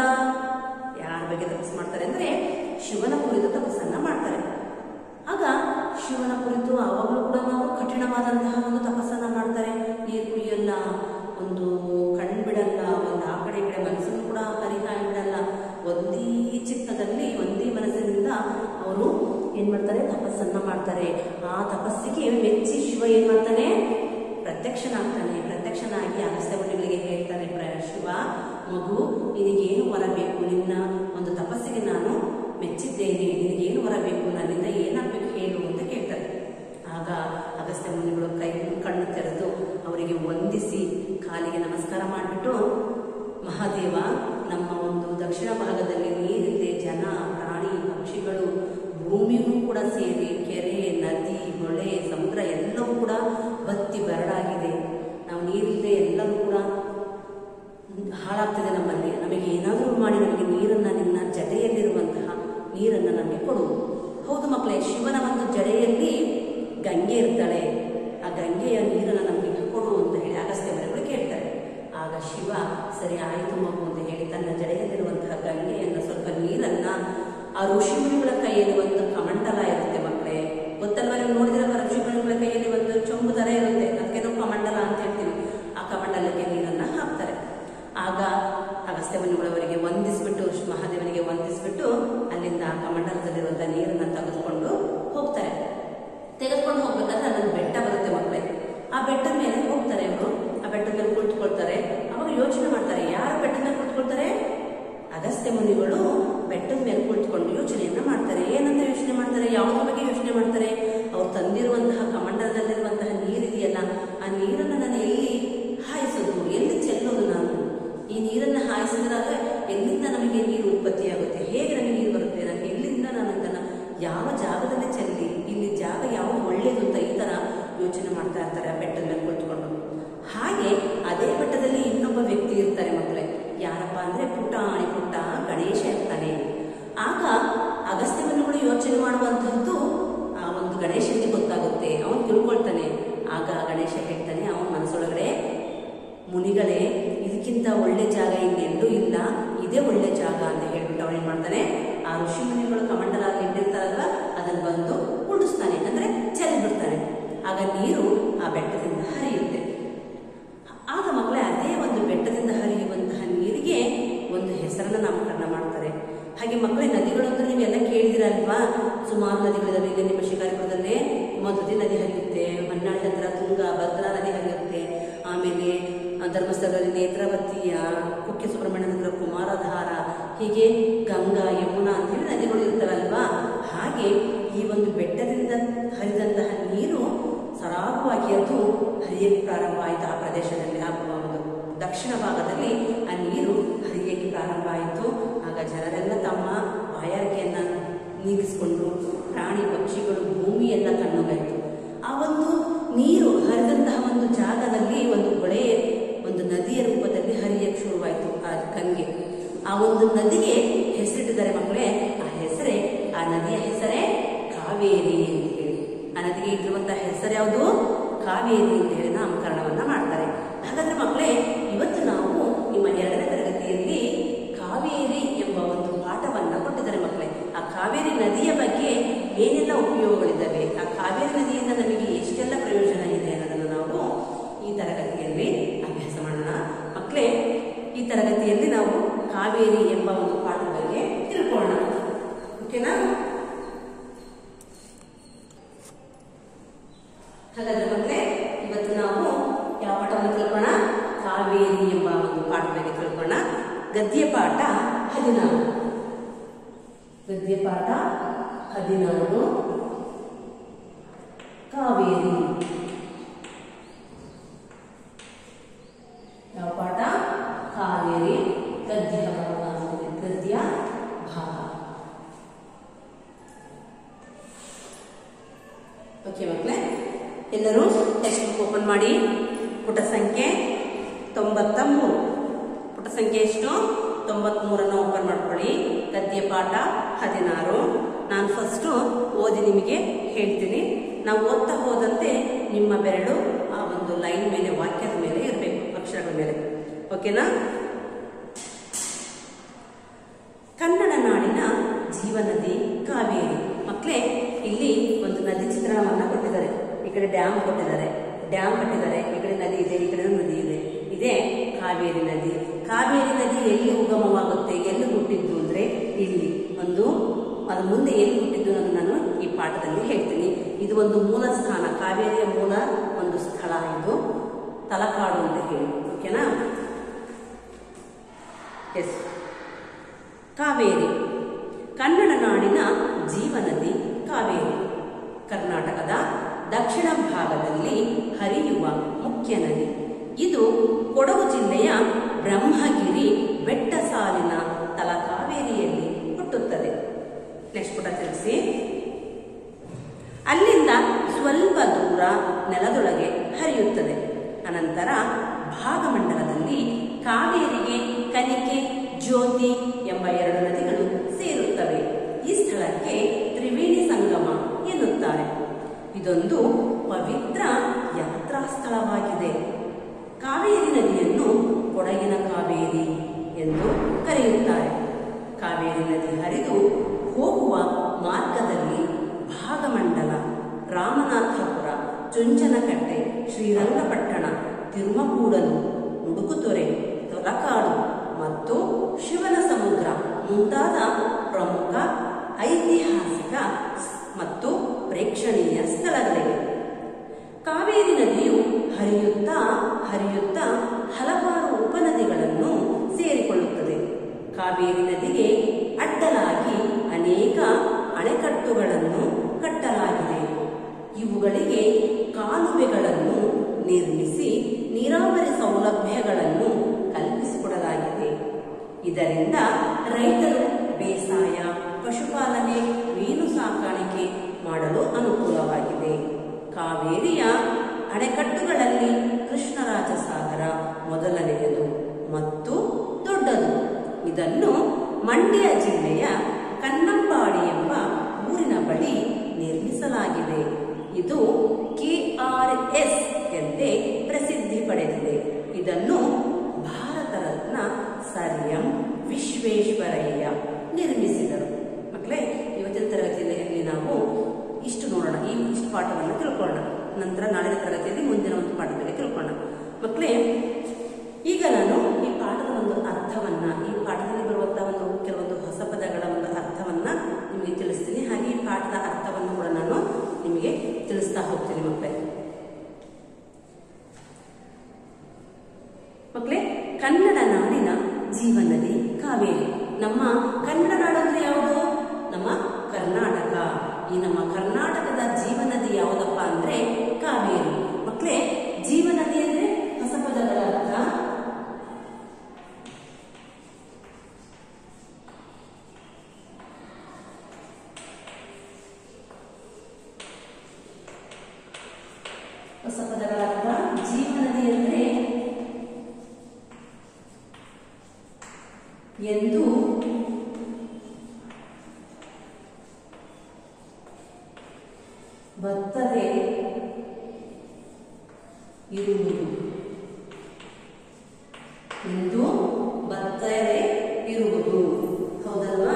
ಯಾರ ಬಗ್ಗೆ ತಪಸ್ಸು ಮಾಡ್ತಾರೆ ಅಂದ್ರೆ ಶಿವನ ಕುರಿತು ತಪಸ್ಸನ್ನ ಮಾಡ್ತಾರೆ ಆಗ ಶಿವನ ಕುರಿತು ಆವಾಗಲೂ ಕೂಡ ನಾವು ಕಠಿಣವಾದಂತಹ ಒಂದು ತಪಸ್ಸನ್ನ ಮಾಡ್ತಾರೆ ನೀರು ಕುಡಿಯಲ್ಲ ಒಂದು ಕಣ್ ಬಿಡಲ್ಲ ಒಂದು ಆ ಕಡೆ ಈ ಕಡೆ ಮನಸ್ಸನ್ನು ಕೂಡ ಹರಿಹಾಯ ಬಿಡಲ್ಲ ಒಂದೇ ಚಿತ್ತದಲ್ಲಿ ಒಂದೇ ಮನಸ್ಸಿನಿಂದ ಅವರು ಏನ್ ಮಾಡ್ತಾರೆ ತಪಸ್ಸನ್ನ ಮಾಡ್ತಾರೆ ಆ ತಪಸ್ಸಿಗೆ ಮೆಚ್ಚಿ ಶಿವ ಏನ್ ಮಾಡ್ತಾನೆ ಪ್ರತ್ಯಕ್ಷನಾಗ್ತಾನೆ ಪ್ರತ್ಯಕ್ಷನಾಗಿ ಅಗಸ್ತ್ಯ ಮುನಿಗಳಿಗೆ ಹೇಳ್ತಾನೆ ಪ್ರ- ಶಿವ ಮಗು ನಿನಗೇನು ವರ ಬೇಕು ನಿನ್ನ ಒಂದು ತಪಸ್ಸಿಗೆ ನಾನು ಮೆಚ್ಚಿದ್ದೇನೆ ನಿನಗೇನು ವರ ಬೇಕು ನನ್ನಿಂದ ಏನಾಗಬೇಕು ಹೇಳು ಅಂತ ಕೇಳ್ತಾರೆ ಆಗ ಅಗಸ್ತ್ಯ ಮುನಿಗಳು ಕೈ ಕಣ್ಣು ತೆರೆದು ಅವರಿಗೆ ವಂದಿಸಿ ಕಾಲಿಗೆ ನಮಸ್ಕಾರ ಮಾಡಿಬಿಟ್ಟು ಮಹಾದೇವ ನಮ್ಮ ಒಂದು ದಕ್ಷಿಣ ಭಾಗದಲ್ಲಿ ನೀರಿದೆ ಜನ ಪ್ರಾಣಿ ಪಕ್ಷಿಗಳು ಭೂಮಿಯೂ ಕೂಡ ಸೇರಿ ಕೆರೆ ನದಿ ಹೊಳೆ ಸಮುದ್ರ ಎಲ್ಲವೂ ಕೂಡ ಬತ್ತಿ ಬರಡಾಗಿದೆ ನಾವು ನೀರಿಲ್ಲದೆ ಎಲ್ಲವೂ ಕೂಡ ಹಾಳಾಗ್ತಿದೆ ನಮ್ಮಲ್ಲಿ ನಮಗೆ ಏನಾದರೂ ಮಾಡಿ ನಮಗೆ ನೀರನ್ನ ನಿನ್ನ ಜಡೆಯಲ್ಲಿರುವಂತಹ ನೀರನ್ನ ನಮಗೆ ಕೊಡು ಹೌದು ಮಕ್ಕಳೇ ಶಿವನ ಒಂದು ಜಡೆಯಲ್ಲಿ ಗಂಗೆ ಇರ್ತಾಳೆ ಆ ಗಂಗೆಯ ನೀರನ್ನ ನಮಗೆ ಕೊಡು ಅಂತ ಹೇಳಿ ಅಗಸ್ತ್ಯ ಮನೆಗಳು ಕೇಳ್ತಾರೆ ಆಗ ಶಿವ ಸರಿ ಆಯಿತು ಮಗು ಅಂತ ಹೇಳಿ ತನ್ನ ಜಡೆಯಲ್ಲಿರುವಂತಹ ಗಂಗೆಯನ್ನ ಸ್ವಲ್ಪ ನೀರನ್ನ ಆ ಋಷಿಮುನಿಗಳ ಕೈಯಲ್ಲಿ ಒಂದು ಕಮಂಡಲ ಇರುತ್ತೆ ಮಕ್ಕಳೇ ಗೊತ್ತಲ್ವಾ ನೀವು ನೋಡಿದಿರಲ್ಲ ಋಷಿಮುನಿಗಳ ಕೈಯಲ್ಲಿ ಒಂದು ಚೊಂಬು ತರ ಇರುತ್ತೆ ಅದಕ್ಕೆ ನಾವು ಕಮಂಡಲ ಅಂತ ಹೇಳ್ತೀವಿ ಆ ಕಮಂಡಲಕ್ಕೆ ನೀರನ್ನ ಹಾಕ್ತಾರೆ ಆಗ ಅಗಸ್ತ್ಯ ಮುನಿಗಳವರಿಗೆ ವಂದಿಸ್ಬಿಟ್ಟು ಮಹಾದೇವನಿಗೆ ವಂದಿಸ್ಬಿಟ್ಟು ಅಲ್ಲಿಂದ ಆ ಕಮಂಡಲದಲ್ಲಿರುವಂತಹ ನೀರನ್ನ ತೆಗೆದುಕೊಂಡು ಹೋಗ್ತಾರೆ ತೆಗೆದುಕೊಂಡು ಹೋಗ್ಬೇಕಾದ್ರೆ ಅಲ್ಲೊಂದು ಬೆಟ್ಟ ಬರುತ್ತೆ ಮಕ್ಕಳೇ ಆ ಬೆಟ್ಟದ ಮೇಲೆ ಹೋಗ್ತಾರೆ ಅವರು ಆ ಬೆಟ್ಟದ ಮೇಲೆ ಕುಳಿತುಕೊಳ್ತಾರೆ ಅವಾಗ ಯೋಚನೆ ಮಾಡ್ತಾರೆ ಯಾರು ಬೆಟ್ಟದ ಮೇಲೆ ಕುಳಿತುಕೊಳ್ತಾರೆ ಅಗಸ್ತ್ಯ ಮುನಿಗಳು ಬೆಟ್ಟದ ಮೇಲೆ ಕುಳಿತುಕೊಂಡು ಯೋಚನೆಯನ್ನ ಮಾಡ್ತಾರೆ ಏನಂತ ಯೋಚನೆ ಮಾಡ್ತಾರೆ ಯಾವುದ್ರ ಬಗ್ಗೆ ಯೋಚನೆ ಮಾಡ್ತಾರೆ ಅವ್ರು ತಂದಿರುವಂತಹ ಕಮಂಡಲದಲ್ಲಿರುವಂತಹ ನೀರಿದೆಯಲ್ಲ ಆ ನೀರನ್ನ ನಾನು ಎಲ್ಲಿ ಹಾಯಿಸೋದು ಎಲ್ಲಿ ಚೆಲ್ಲೋದು ನಾನು ಈ ನೀರನ್ನ ಹಾಯಿಸಿದಾಗ ಎಲ್ಲಿಂದ ನಮಗೆ ನೀರು ಉತ್ಪತ್ತಿಯಾಗುತ್ತೆ ಹೇಗೆ ನನಗೆ ನೀರು ಬರುತ್ತೆ ನಾನು ಎಲ್ಲಿಂದ ನಾನು ಅದನ್ನ ಯಾವ ಜಾಗದಲ್ಲಿ ಚೆಲ್ಲಿ ಇಲ್ಲಿ ಜಾಗ ಯಾವುದು ಒಳ್ಳೇದು ಅಂತ ಈ ಬೆಟ್ಟದಲ್ಲಿ ಇನ್ನೊಬ್ಬ ವ್ಯಕ್ತಿ ಇರ್ತಾರೆ ಮಕ್ಕಳೇ ಯಾರಪ್ಪ ಅಂದ್ರೆ ಪುಟಾಣಿ ಪುಟ್ಟ ಗಣೇಶ ಇರ್ತಾನೆ ಆಗ ಅಗಸ್ತ್ಯಮುನಿಗಳು ಯೋಚನೆ ಮಾಡುವಂತಹದ್ದು ಆ ಒಂದು ಗಣೇಶನಿಗೆ ಗೊತ್ತಾಗುತ್ತೆ ಅವನು ತಿಳ್ಕೊಳ್ತಾನೆ ಆಗ ಗಣೇಶ ಹೇಳ್ತಾನೆ ಅವನ ಮನಸ್ಸೊಳಗಡೆ ಮುನಿಗಳೇ ಇದಕ್ಕಿಂತ ಒಳ್ಳೆ ಜಾಗ ಇನ್ನೆಲ್ಲೂ ಇಲ್ಲ ಇದೇ ಒಳ್ಳೆ ಜಾಗ ಅಂತ ಹೇಳ್ಬಿಟ್ಟು ಅವನೇನ್ ಮಾಡ್ತಾನೆ ಆ ಋಷಿ ಮುನಿಗಳು ಕಮಂಡಲ ಇಟ್ಟಿರ್ತಾರಲ್ವ ಅದನ್ನು ಬಂದು ಉಳಿಸ್ತಾನೆ ಅಂದ್ರೆ ಚೆಲ್ಲಿ ಬಿಡ್ತಾನೆ ಆಗ ನೀರು ಆ ಬೆಟ್ಟದಿಂದ ಹರಿಯುತ್ತೆ ಆಗ ಮಕ್ಕಳೇ ಅದೇ ಒಂದು ಬೆಟ್ಟದಿಂದ ಹರಿಯುವಂತಹ ನೀರಿಗೆ ಒಂದು ಹೆಸರನ್ನ ನಾಮಕರಣ ಮಾಡ್ತಾರೆ ಹಾಗೆ ಮಕ್ಕಳೇ ನದಿಗಳು ಅಂದ್ರೆ ನೀವೆಲ್ಲ ಕೇಳಿದಿರಲ್ವಾ ಸುಮಾರು ನದಿಗಳಿದಾವೆ ಈಗ ನಿಮ್ಮ ಶಿಕಾರಿಪುರದಲ್ಲೇ ಮಧುತಿ ನದಿ ಹರಿಯುತ್ತೆ ಹೊನ್ನಾಳಿ ಹತ್ರ ತುಂಗ ಭದ್ರಾ ನದಿ ಹರಿಯುತ್ತೆ ಆಮೇಲೆ ಆ, ಧರ್ಮಸ್ಥಳದಲ್ಲಿ ನೇತ್ರಾವತಿಯ ಕುಕ್ಕೆ ಸುಬ್ರಹ್ಮಣ್ಯ ಹತ್ರ ಕುಮಾರಧಾರ ಹೀಗೆ ಗಂಗಾ ಯಮುನಾ ಅಂತ ಹೇಳಿ ನದಿಗಳು ಇರ್ತವಲ್ವಾ ಹಾಗೆ ಈ ಒಂದು ಬೆಟ್ಟದಿಂದ ಹರಿದಂತಹ ನೀರು ಸರಾಗವಾಗಿ ಅದು ಹರಿಯಕ್ಕೆ ಪ್ರಾರಂಭ ಆಯಿತು ಆ ಪ್ರದೇಶದಲ್ಲಿ ಆ ಒಂದು ದಕ್ಷಿಣ ಭಾಗದಲ್ಲಿ ಆ ನೀರು ಹರಿಯಕ್ಕೆ ಪ್ರಾರಂಭ ಆಯಿತು ಆಗ ಜನರೆಲ್ಲ ತಮ್ಮ ಬಾಯಾರಿಕೆಯನ್ನ ನೀಗಿಸಿಕೊಂಡು ಪ್ರಾಣಿ ಪಕ್ಷಿಗಳು ಭೂಮಿಯೆಲ್ಲ ತಣ್ಣಗಾಯಿತು ಆ ಒಂದು ನೀರು ಹರಿದಂತಹ ಒಂದು ಜಾಗದಲ್ಲಿ ಒಂದು ಹೊಳೆ ಒಂದು ನದಿಯ ರೂಪದಲ್ಲಿ ಹರಿಯಕ್ಕೆ ಶುರುವಾಯಿತು ಆ ಗಂಗೆ ಆ ಒಂದು ನದಿಗೆ ಹೆಸರಿಟ್ಟಿದ್ದಾರೆ ಮಕ್ಕಳೇ ಆ ಹೆಸರೇ ಆ ನದಿಯ ಹೆಸರೇ ಕಾವೇರಿ ಅಂತ ಹೇಳಿ ಆ ನದಿಗೆ ಇಟ್ಟಿರುವಂತಹ ಹೆಸರು ಯಾವುದು ಕಾವೇರಿ ಅಂತ ಹೇಳಿ ನಾಮಕರಣವನ್ನ ಮಾಡ್ತಾರೆ ಹಾಗಾದ್ರೆ ಮಕ್ಕಳೇ ಇವತ್ತು ನಾವು ನಿಮ್ಮ ಎರಡನೇ ತರಗತಿಯಲ್ಲಿ ಕಾವೇರಿ ಎಂಬ ಒಂದು ಪಾಠವನ್ನ ಕೊಟ್ಟಿದ್ದಾರೆ ಮಕ್ಕಳೇ ಆ ಕಾವೇರಿ ನದಿಯ ಬಗ್ಗೆ ಏನೆಲ್ಲ ಉಪಯೋಗಗಳಿದ್ದಾವೆ ಆ ಕಾವೇರಿ ನದಿಯಿಂದ ನಮಗೆ ಎಷ್ಟೆಲ್ಲ ಪ್ರಯೋಜನ ಇದೆ ಅನ್ನೋದನ್ನು ನಾವು ಈ ತರಗತಿಯಲ್ಲಿ ಅಭ್ಯಾಸ ಮಾಡೋಣ ಮಕ್ಕಳೇ ಈ ತರಗತಿಯಲ್ಲಿ ನಾವು ಕಾವೇರಿ ಎಂಬ ಒಂದು ಪಾಠದ ಬಗ್ಗೆ ತಿಳ್ಕೊಳ್ಳೋಣ ಓಕೆನಾ ಹಾಗಾದ್ರೆ ಮಕ್ಕಳೇ ಇವತ್ತು ನಾವು ಯಾವ ಪಾಠವನ್ನು ತಿಳ್ಕೊಳ್ಳೋಣ ಕಾವೇರಿ ಎಂಬ ಒಂದು ಪಾಠದ ಬಗ್ಗೆ ತಿಳ್ಕೊಳ್ಳೋಣ ಗದ್ಯ ಪಾಠ ಹದಿನಾರು ಗದ್ಯ ಪಾಠ ಹದಿನಾರು ಕಾವೇರಿ ಯಾವ ಪಾಠ ಕಾವೇರಿ ಗದ್ಯ ಭಾಗ ಗದ್ಯ ಭಾಗ ಓಕೆ ಮಕ್ಕಳೇ ಎಲ್ಲರೂ ಟೆಕ್ಸ್ಟ್ ಬುಕ್ ಓಪನ್ ಮಾಡಿ ಪುಟ ಸಂಖ್ಯೆ ತೊಂಬತ್ತ ಮೂರು ಪುಟ ಸಂಖ್ಯೆ ಎಷ್ಟು ತೊಂಬತ್ಮೂರನ್ನು ಓಪನ್ ಮಾಡ್ಕೊಳ್ಳಿ ಗದ್ಯ ಪಾಠ ಹದಿನಾರು ನಾನು ಫಸ್ಟು ಓದಿ ನಿಮಗೆ ಹೇಳ್ತೀನಿ ನಾವು ಓದ್ತಾ ಹೋದಂತೆ ನಿಮ್ಮ ಬೆರಳು ಆ ಒಂದು ಲೈನ್ ಮೇಲೆ ವಾಕ್ಯದ ಮೇಲೆ ಇರಬೇಕು ಅಕ್ಷರಗಳ ಮೇಲೆ ಓಕೆನಾ ಕನ್ನಡ ನಾಡಿನ ಜೀವನದಿ ಕಾವೇರಿ ಮಕ್ಕಳೇ ಇಲ್ಲಿ ಒಂದು ನದಿ ಚಿತ್ರಣವನ್ನ ಕೊಟ್ಟಿದ್ದಾರೆ ಈ ಕಡೆ ಡ್ಯಾಮ್ ಕೊಟ್ಟಿದ್ದಾರೆ ಡ್ಯಾಮ್ ಕಟ್ಟಿದ್ದಾರೆ ಈ ಕಡೆ ನದಿ ಇದೆ ಈ ಕಡೆ ನದಿ ಇದೆ ಇದೇ ಕಾವೇರಿ ನದಿ ಕಾವೇರಿ ನದಿ ಎಲ್ಲಿ ಉಗಮವಾಗುತ್ತೆ ಎಲ್ಲಿ ಹುಟ್ಟಿದ್ದು ಅಂದ್ರೆ ಇಲ್ಲಿ ಒಂದು ಅದು ಮುಂದೆ ಎಲ್ಲಿ ಹುಟ್ಟಿದ್ದು ಅನ್ನೋದು ನಾನು ಈ ಪಾಠದಲ್ಲಿ ಹೇಳ್ತೀನಿ ಇದು ಒಂದು ಮೂಲ ಸ್ಥಾನ ಕಾವೇರಿಯ ಮೂಲ ಒಂದು ಸ್ಥಳ ಇದು ತಲಕಾಡು ಅಂತ ಹೇಳಿ ಓಕೆನಾ ಎಸ್ ಕಾವೇರಿ ಕನ್ನಡ ನಾಡಿನ ಜೀವನದಿ ಕಾವೇರಿ ಕರ್ನಾಟಕದ ದಕ್ಷಿಣ ಭಾಗದಲ್ಲಿ ಹರಿಯುವ ಮುಖ್ಯ ನದಿ ಇದು ಕೊಡಗು ಜಿಲ್ಲೆಯ ಬ್ರಹ್ಮಗಿರಿ ಬೆಟ್ಟ ಸಾಲಿನ ತಲಕಾವೇರಿಯಲ್ಲಿ ಹುಟ್ಟುತ್ತದೆ ನೆಕ್ಸ್ಟ್ ಪುಟ ತಿಳಿಸಿ ಅಲ್ಲಿಂದ ಸ್ವಲ್ಪ ದೂರ ನೆಲದೊಳಗೆ ಹರಿಯುತ್ತದೆ ಅನಂತರ ಭಾಗಮಂಡಲದಲ್ಲಿ ಕಾವೇರಿಗೆ ಕನಿಕೆ ಜ್ಯೋತಿ ಎಂಬ ಎರಡು ನದಿಗಳು ಸೇರುತ್ತವೆ ಈ ಸ್ಥಳಕ್ಕೆ ತ್ರಿವೇಣಿ ಸಂಗಮ ಎನ್ನುತ್ತಾರೆ ಇದೊಂದು ಪವಿತ್ರ ಯಾತ್ರಾ ಸ್ಥಳವಾಗಿದೆ ಕಾವೇರಿ ನದಿಯನ್ನು ಕೊಡಗಿನ ಕಾವೇರಿ ಎಂದು ಕರೆಯುತ್ತಾರೆ ಕಾವೇರಿ ನದಿ ಹರಿದು ಹೋಗುವ ಮಾರ್ಗದಲ್ಲಿ ಭಾಗಮಂಡಲ ರಾಮನಾಥಪುರ ಚುಂಚನಕಟ್ಟೆ ಶ್ರೀರಂಗಪಟ್ಟಣ ತಿರುಮಕೂಡಲು ಮುಡುಕುತೊರೆ ತೊಲಕಾಡು ಮತ್ತು ಶಿವನ ಸಮುದ್ರ ಮುಂತಾದ ಪ್ರಮುಖ ಐತಿಹಾಸಿಕ ಮತ್ತು ಪ್ರೇಕ್ಷಣೀಯ ಸ್ಥಳಗಳಿವೆ ಕಾವೇರಿ ನದಿಯು ಹರಿಯುತ್ತಾ ಹರಿಯುತ್ತಾ ಹಲವಾರು ಉಪನದಿಗಳನ್ನು ಸೇರಿಕೊಳ್ಳುತ್ತದೆ ಕಾವೇರಿ ನದಿಗೆ ಅಡ್ಡಲಾಗಿ ಅನೇಕ ಅಣೆಕಟ್ಟುಗಳನ್ನು ಕಟ್ಟಲಾಗಿದೆ ಇವುಗಳಿಗೆ ಕಾಲುವೆಗಳನ್ನು ನಿರ್ಮಿಸಿ ನೀರಾವರಿ ಸೌಲಭ್ಯಗಳನ್ನು ಕಲ್ಪಿಸಿಕೊಡಲಾಗಿದೆ ಇದರಿಂದ ರೈತರು ಬೇಸಾಯ ಪಶುಪಾಲನೆ ಮೀನು ಸಾಕಾಣಿಕೆ ಮಾಡಲು ಅನುಕೂಲವಾಗಿದೆ ಕಾವೇರಿಯ ಅಣೆಕಟ್ಟುಗಳಲ್ಲಿ ಕೃಷ್ಣರಾಜ ಸಾಗರ ಮೊದಲನೆಯ ಇದನ್ನು ಮಂಡ್ಯ ಜಿಲ್ಲೆಯ ಕನ್ನಂಬಾಡಿ ಎಂಬ ಊರಿನ ಬಳಿ ನಿರ್ಮಿಸಲಾಗಿದೆ ಇದು ಕೆಆರ್ಎಸ್ ಎಂದೇ ಪ್ರಸಿದ್ಧಿ ಪಡೆದಿದೆ ಇದನ್ನು ಭಾರತ ರತ್ನ ಸರ್ ಎಂ ವಿಶ್ವೇಶ್ವರಯ್ಯ ನಿರ್ಮಿಸಿದರು ಮಕ್ಕಳೇ ಇವತ್ತಿನ ತರಗತಿಯಲ್ಲಿ ನಾವು ಇಷ್ಟು ನೋಡೋಣ ಈ ಇಷ್ಟು ಪಾಠವನ್ನು ತಿಳ್ಕೊಳ್ಳೋಣ ನಂತರ ನಾಳಿನ ತರಗತಿಯಲ್ಲಿ ಮುಂದಿನ ಒಂದು ಪಾಠದ ಬಗ್ಗೆ ತಿಳ್ಕೊಳ್ಳೋಣ ಮಕ್ಕಳೇ ಈಗ ನಾನು ಈ ಪಾಠದ ಒಂದು ಅರ್ಥವನ್ನ ಈ ಪಾಠದಲ್ಲಿ ಬರುವಂತಹ ಒಂದು ಕೆಲವೊಂದು ಹೊಸ ಪದಗಳ ಒಂದು ಅರ್ಥವನ್ನ ನಿಮಗೆ ತಿಳಿಸ್ತೀನಿ ಹಾಗೆ ಈ ಪಾಠದ ಅರ್ಥವನ್ನು ಕೂಡ ನಾನು ನಿಮಗೆ ತಿಳಿಸ್ತಾ ಹೋಗ್ತೀನಿ ಮಕ್ಕಳೇ ಮಕ್ಕಳೇ ಕನ್ನಡ ನಾಡಿನ ಜೀವನದಿ ಕಾವೇರಿ ನಮ್ಮ ಕನ್ನಡ ನಾಡು ಅಂದ್ರೆ ಯಾವುದು ನಮ್ಮ ಕರ್ನಾಟಕ ಈ ನಮ್ಮ ಕರ್ನಾಟಕದ ಜೀವನದಿ ಯಾವುದಪ್ಪ ಅಂದ್ರೆ ಕಾವೇರಿ ಮಕ್ಕಳೇ ಜೀವನದಿ ಅಂದ್ರೆ ಹೊಸ ಪದಗಳ ಅರ್ಥ ಹೊಸ ಪದಗಳ ಅರ್ಥ ಜೀವನದಿ ಅಂದ್ರೆ ಎಂದು ಬರ್ತದೆ ಇರುವುದು ಎಂದು ಬರ್ತದೆ ಇರುವುದು ಹೌದಲ್ವಾ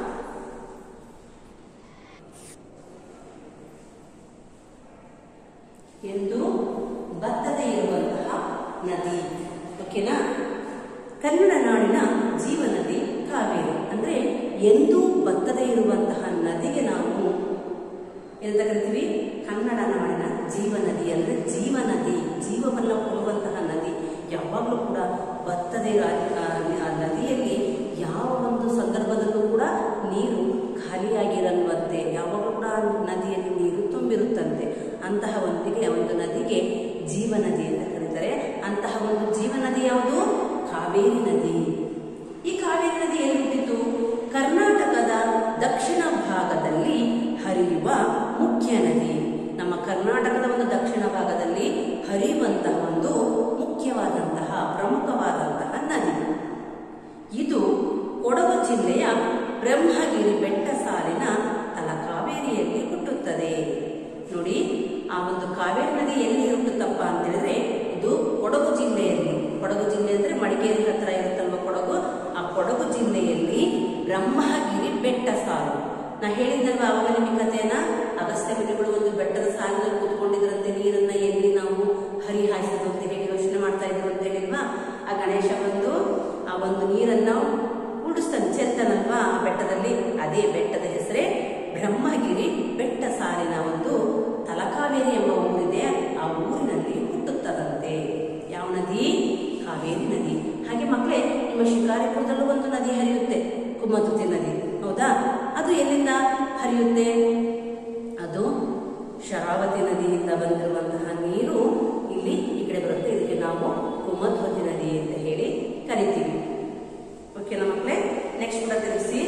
ಎಂದು ಬತ್ತದೇ ಇರುವಂತಹ ನದಿ ಓಕೆನಾ ಕನ್ನಡ ನಾಡಿನ ಜೀವನದಿ ಕಾವೇರಿ ಅಂದ್ರೆ ಎಂದೂ ಬತ್ತದೇ ಇರುವಂತಹ ನದಿಗೆ ನಾವು ಎಂತ ಕರಿತೀವಿ ಕನ್ನಡ ನಾಡಿನ ಜೀವನದಿ ಅಂದ್ರೆ ಜೀವನದಿ ಜೀವವನ್ನ ಕೊಡುವಂತಹ ನದಿ ಯಾವಾಗಲೂ ಕೂಡ ಬತ್ತದೇ ಇರೋ ಆ ಆ ನದಿಯಲ್ಲಿ ಯಾವ ಒಂದು ಸಂದರ್ಭದಲ್ಲೂ ಕೂಡ ನೀರು ಖಾಲಿಯಾಗಿರಲ್ವಂತೆ ಯಾವಾಗಲೂ ಕೂಡ ಆ ನದಿಯಲ್ಲಿ ನೀರು ತುಂಬಿರುತ್ತಂತೆ ಅಂತಹ ಒಂದಿಗೆ ಒಂದು ನದಿಗೆ ಜೀವನದಿ ಅಂತ ಕರೀತಾರೆ ಅಂತಹ ಒಂದು ಜೀವನದಿ ಯಾವುದು ಕಾವೇರಿ ನದಿ ಈ ಕಾವೇರಿ ನದಿ ಎಲ್ಲಿ ಹುಟ್ಟಿತು ಕರ್ನಾಟಕದ ದಕ್ಷಿಣ ಭಾಗದಲ್ಲಿ ಹರಿಯುವ ಮುಖ್ಯ ನದಿ ನಮ್ಮ ಕರ್ನಾಟಕದ ಒಂದು ದಕ್ಷಿಣ ಭಾಗದಲ್ಲಿ ಹರಿಯುವಂತಹ ಒಂದು ಮುಖ್ಯವಾದಂತಹ ಪ್ರಮುಖವಾದಂತಹ ನದಿ ಇದು ಕೊಡಗು ಜಿಲ್ಲೆಯ ಬ್ರಹ್ಮಗಿರಿ ಬೆಟ್ಟ ಸಾಲಿನ ತಲಕಾವೇರಿಯಲ್ಲಿ ಹುಟ್ಟುತ್ತದೆ ನೋಡಿ ಆ ಒಂದು ಕಾವೇರಿ ನದಿ ಎಲ್ಲಿ ಹುಟ್ಟುತ್ತಪ್ಪ ಅಂತ ಹೇಳಿದ್ರೆ ಇದು ಕೊಡಗು ಜಿಲ್ಲೆಯಲ್ಲಿ ಕೊಡಗು ಜಿಲ್ಲೆ ಅಂದ್ರೆ ಮಡಿಕೇರಿ ಹತ್ರ ಇರುತ್ತಲ್ವ ಕೊಡಗು ಆ ಕೊಡಗು ಜಿಲ್ಲೆಯಲ್ಲಿ ಬ್ರಹ್ಮಗಿರಿ ಬೆಟ್ಟ ಸಾಲು ನಾ ಹೇಳಿದ್ದಲ್ವ ಅವಾಗ ನಿಮಗೆ ಕಥೆಯನ್ನ ಅಗಸ್ತ್ಯ ಮುನಿಗಳು ಒಂದು ಬೆಟ್ಟದ ಸಾಲಿನಲ್ಲಿ ಕೂತ್ಕೊಂಡಿದ್ರಂತೆ ನೀರನ್ನ ಎಲ್ಲಿ ನಾವು ಹರಿ ಹಾಯಿಸೋದು ಅಂತ ಹೇಳಿ ಯೋಚನೆ ಮಾಡ್ತಾ ಇದ್ರು ಅಂತ ಹೇಳಿಲ್ವಾ ಆ ಗಣೇಶ ಬಂದು ಆ ಒಂದು ನೀರನ್ನ ಉಡಿಸ್ತಾನೆ ಚೆಲ್ತಾನಲ್ವಾ ಆ ಬೆಟ್ಟದಲ್ಲಿ ಅದೇ ಬೆಟ್ಟದ ಹೆಸರೇ ಬ್ರಹ್ಮಗಿರಿ ಬೆಟ್ಟ ಸಾಲಿನ ಒಂದು ತಲಕಾವೇರಿ ಎಂಬ ಊರಿದೆ ಆ ಊರಿನಲ್ಲಿ ಹುಟ್ಟುತ್ತದಂತೆ ಯಾವ ನದಿ ಕಾವೇರಿ ನದಿ ಹಾಗೆ ಮಕ್ಕಳೇ ನಿಮ್ಮ ಶಿಕಾರಿಪುರದಲ್ಲೂ ಒಂದು ನದಿ ಹರಿಯುತ್ತೆ ಕುಮತುತಿ ನದಿ ಹೌದಾ ಅದು ಎಲ್ಲಿಂದ ಹರಿಯುತ್ತೆ ಅದು ಶರಾವತಿ ನದಿಯಿಂದ ಬಂದಿರುವಂತಹ ನೀರು ಇಲ್ಲಿ ಈ ಕಡೆ ಬರುತ್ತೆ ಇದಕ್ಕೆ ನಾವು ಕುಮಧ್ವತಿ ನದಿ ಅಂತ ಹೇಳಿ ಕರಿತೀವಿ ಓಕೆನಾ ಮಕ್ಕಳೇ ನೆಕ್ಸ್ಟ್ ಕೂಡ ತಿಳಿಸಿ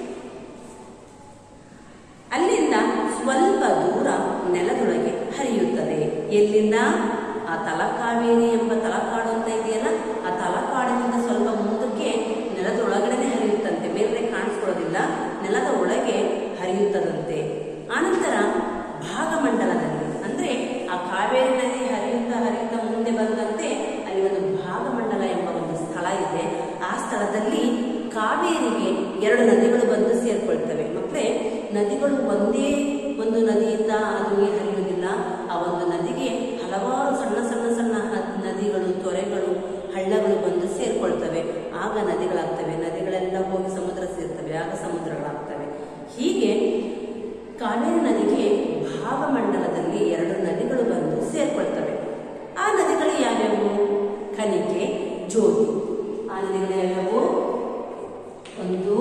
ಅಲ್ಲಿಂದ ಸ್ವಲ್ಪ ದೂರ ನೆಲದೊಳಗೆ ಹರಿಯುತ್ತದೆ ಎಲ್ಲಿಂದ ಆ ತಲಕಾವೇರಿ ಎಂಬ ತಲಕಾಡು ಅಂತ ಇದೆಯಲ್ಲ ಆ ತಲಕಾಡಿನಿಂದ ಸ್ವಲ್ಪ ಮುಂದಕ್ಕೆ ನೆಲದೊಳಗಡೆನೆ ಹರಿಯುತ್ತಂತೆ ಬೇರೆ ಕಾಣಿಸ್ಕೊಳ್ಳೋದಿಲ್ಲ ನೆಲದ ಒಳಗೆ ಹರಿಯುತ್ತದಂತೆ ಆನಂತರ ಭಾಗಮಂಡಲದಲ್ಲಿ ಅಂದ್ರೆ ಆ ಕಾವೇರಿ ನದಿ ಹರಿಯುತ್ತಾ ಹರಿಯುತ್ತಾ ಮುಂದೆ ಬಂದಂತೆ ಅಲ್ಲಿ ಒಂದು ಭಾಗಮಂಡಲ ಎಂಬ ಒಂದು ಸ್ಥಳ ಇದೆ ಆ ಸ್ಥಳದಲ್ಲಿ ಕಾವೇರಿಗೆ ಎರಡು ನದಿಗಳು ಬಂದು ಸೇರ್ಕೊಳ್ತವೆ ಮಕ್ಕಳೇ ನದಿಗಳು ಒಂದೇ ಒಂದು ನದಿಯಿಂದ ಅದು ನೀರು ಹರಿಯುವುದಿಲ್ಲ ಆ ಒಂದು ನದಿಗೆ ಹಲವಾರು ಸಣ್ಣ ಸಣ್ಣ ಸಣ್ಣ ಹ- ನದಿಗಳು ತೊರೆಗಳು ಹಳ್ಳಗಳು ಬಂದು ಸೇರ್ಕೊಳ್ತವೆ ಆಗ ನದಿಗಳಾಗ್ತವೆ ನದಿಗಳೆಲ್ಲ ಹೋಗಿ ಸಮುದ್ರ ಸೇರ್ತವೆ ಆಗ ಸಮುದ್ರಗಳಾಗ್ತವೆ ಹೀಗೆ ಕಾವೇರಿ ನದಿಗೆ ಭಾಗಮಂಡಲದಲ್ಲಿ ಎರಡು ನದಿಗಳು ಬಂದು ಸೇರ್ಕೊಳ್ತವೆ ಆ ನದಿಗಳು ಯಾವ್ಯಾವು ಕನಿಕೆ ಜ್ಯೋತಿ ಆ ನದಿಗಳು ಯಾವ್ಯಾವು ಒಂದು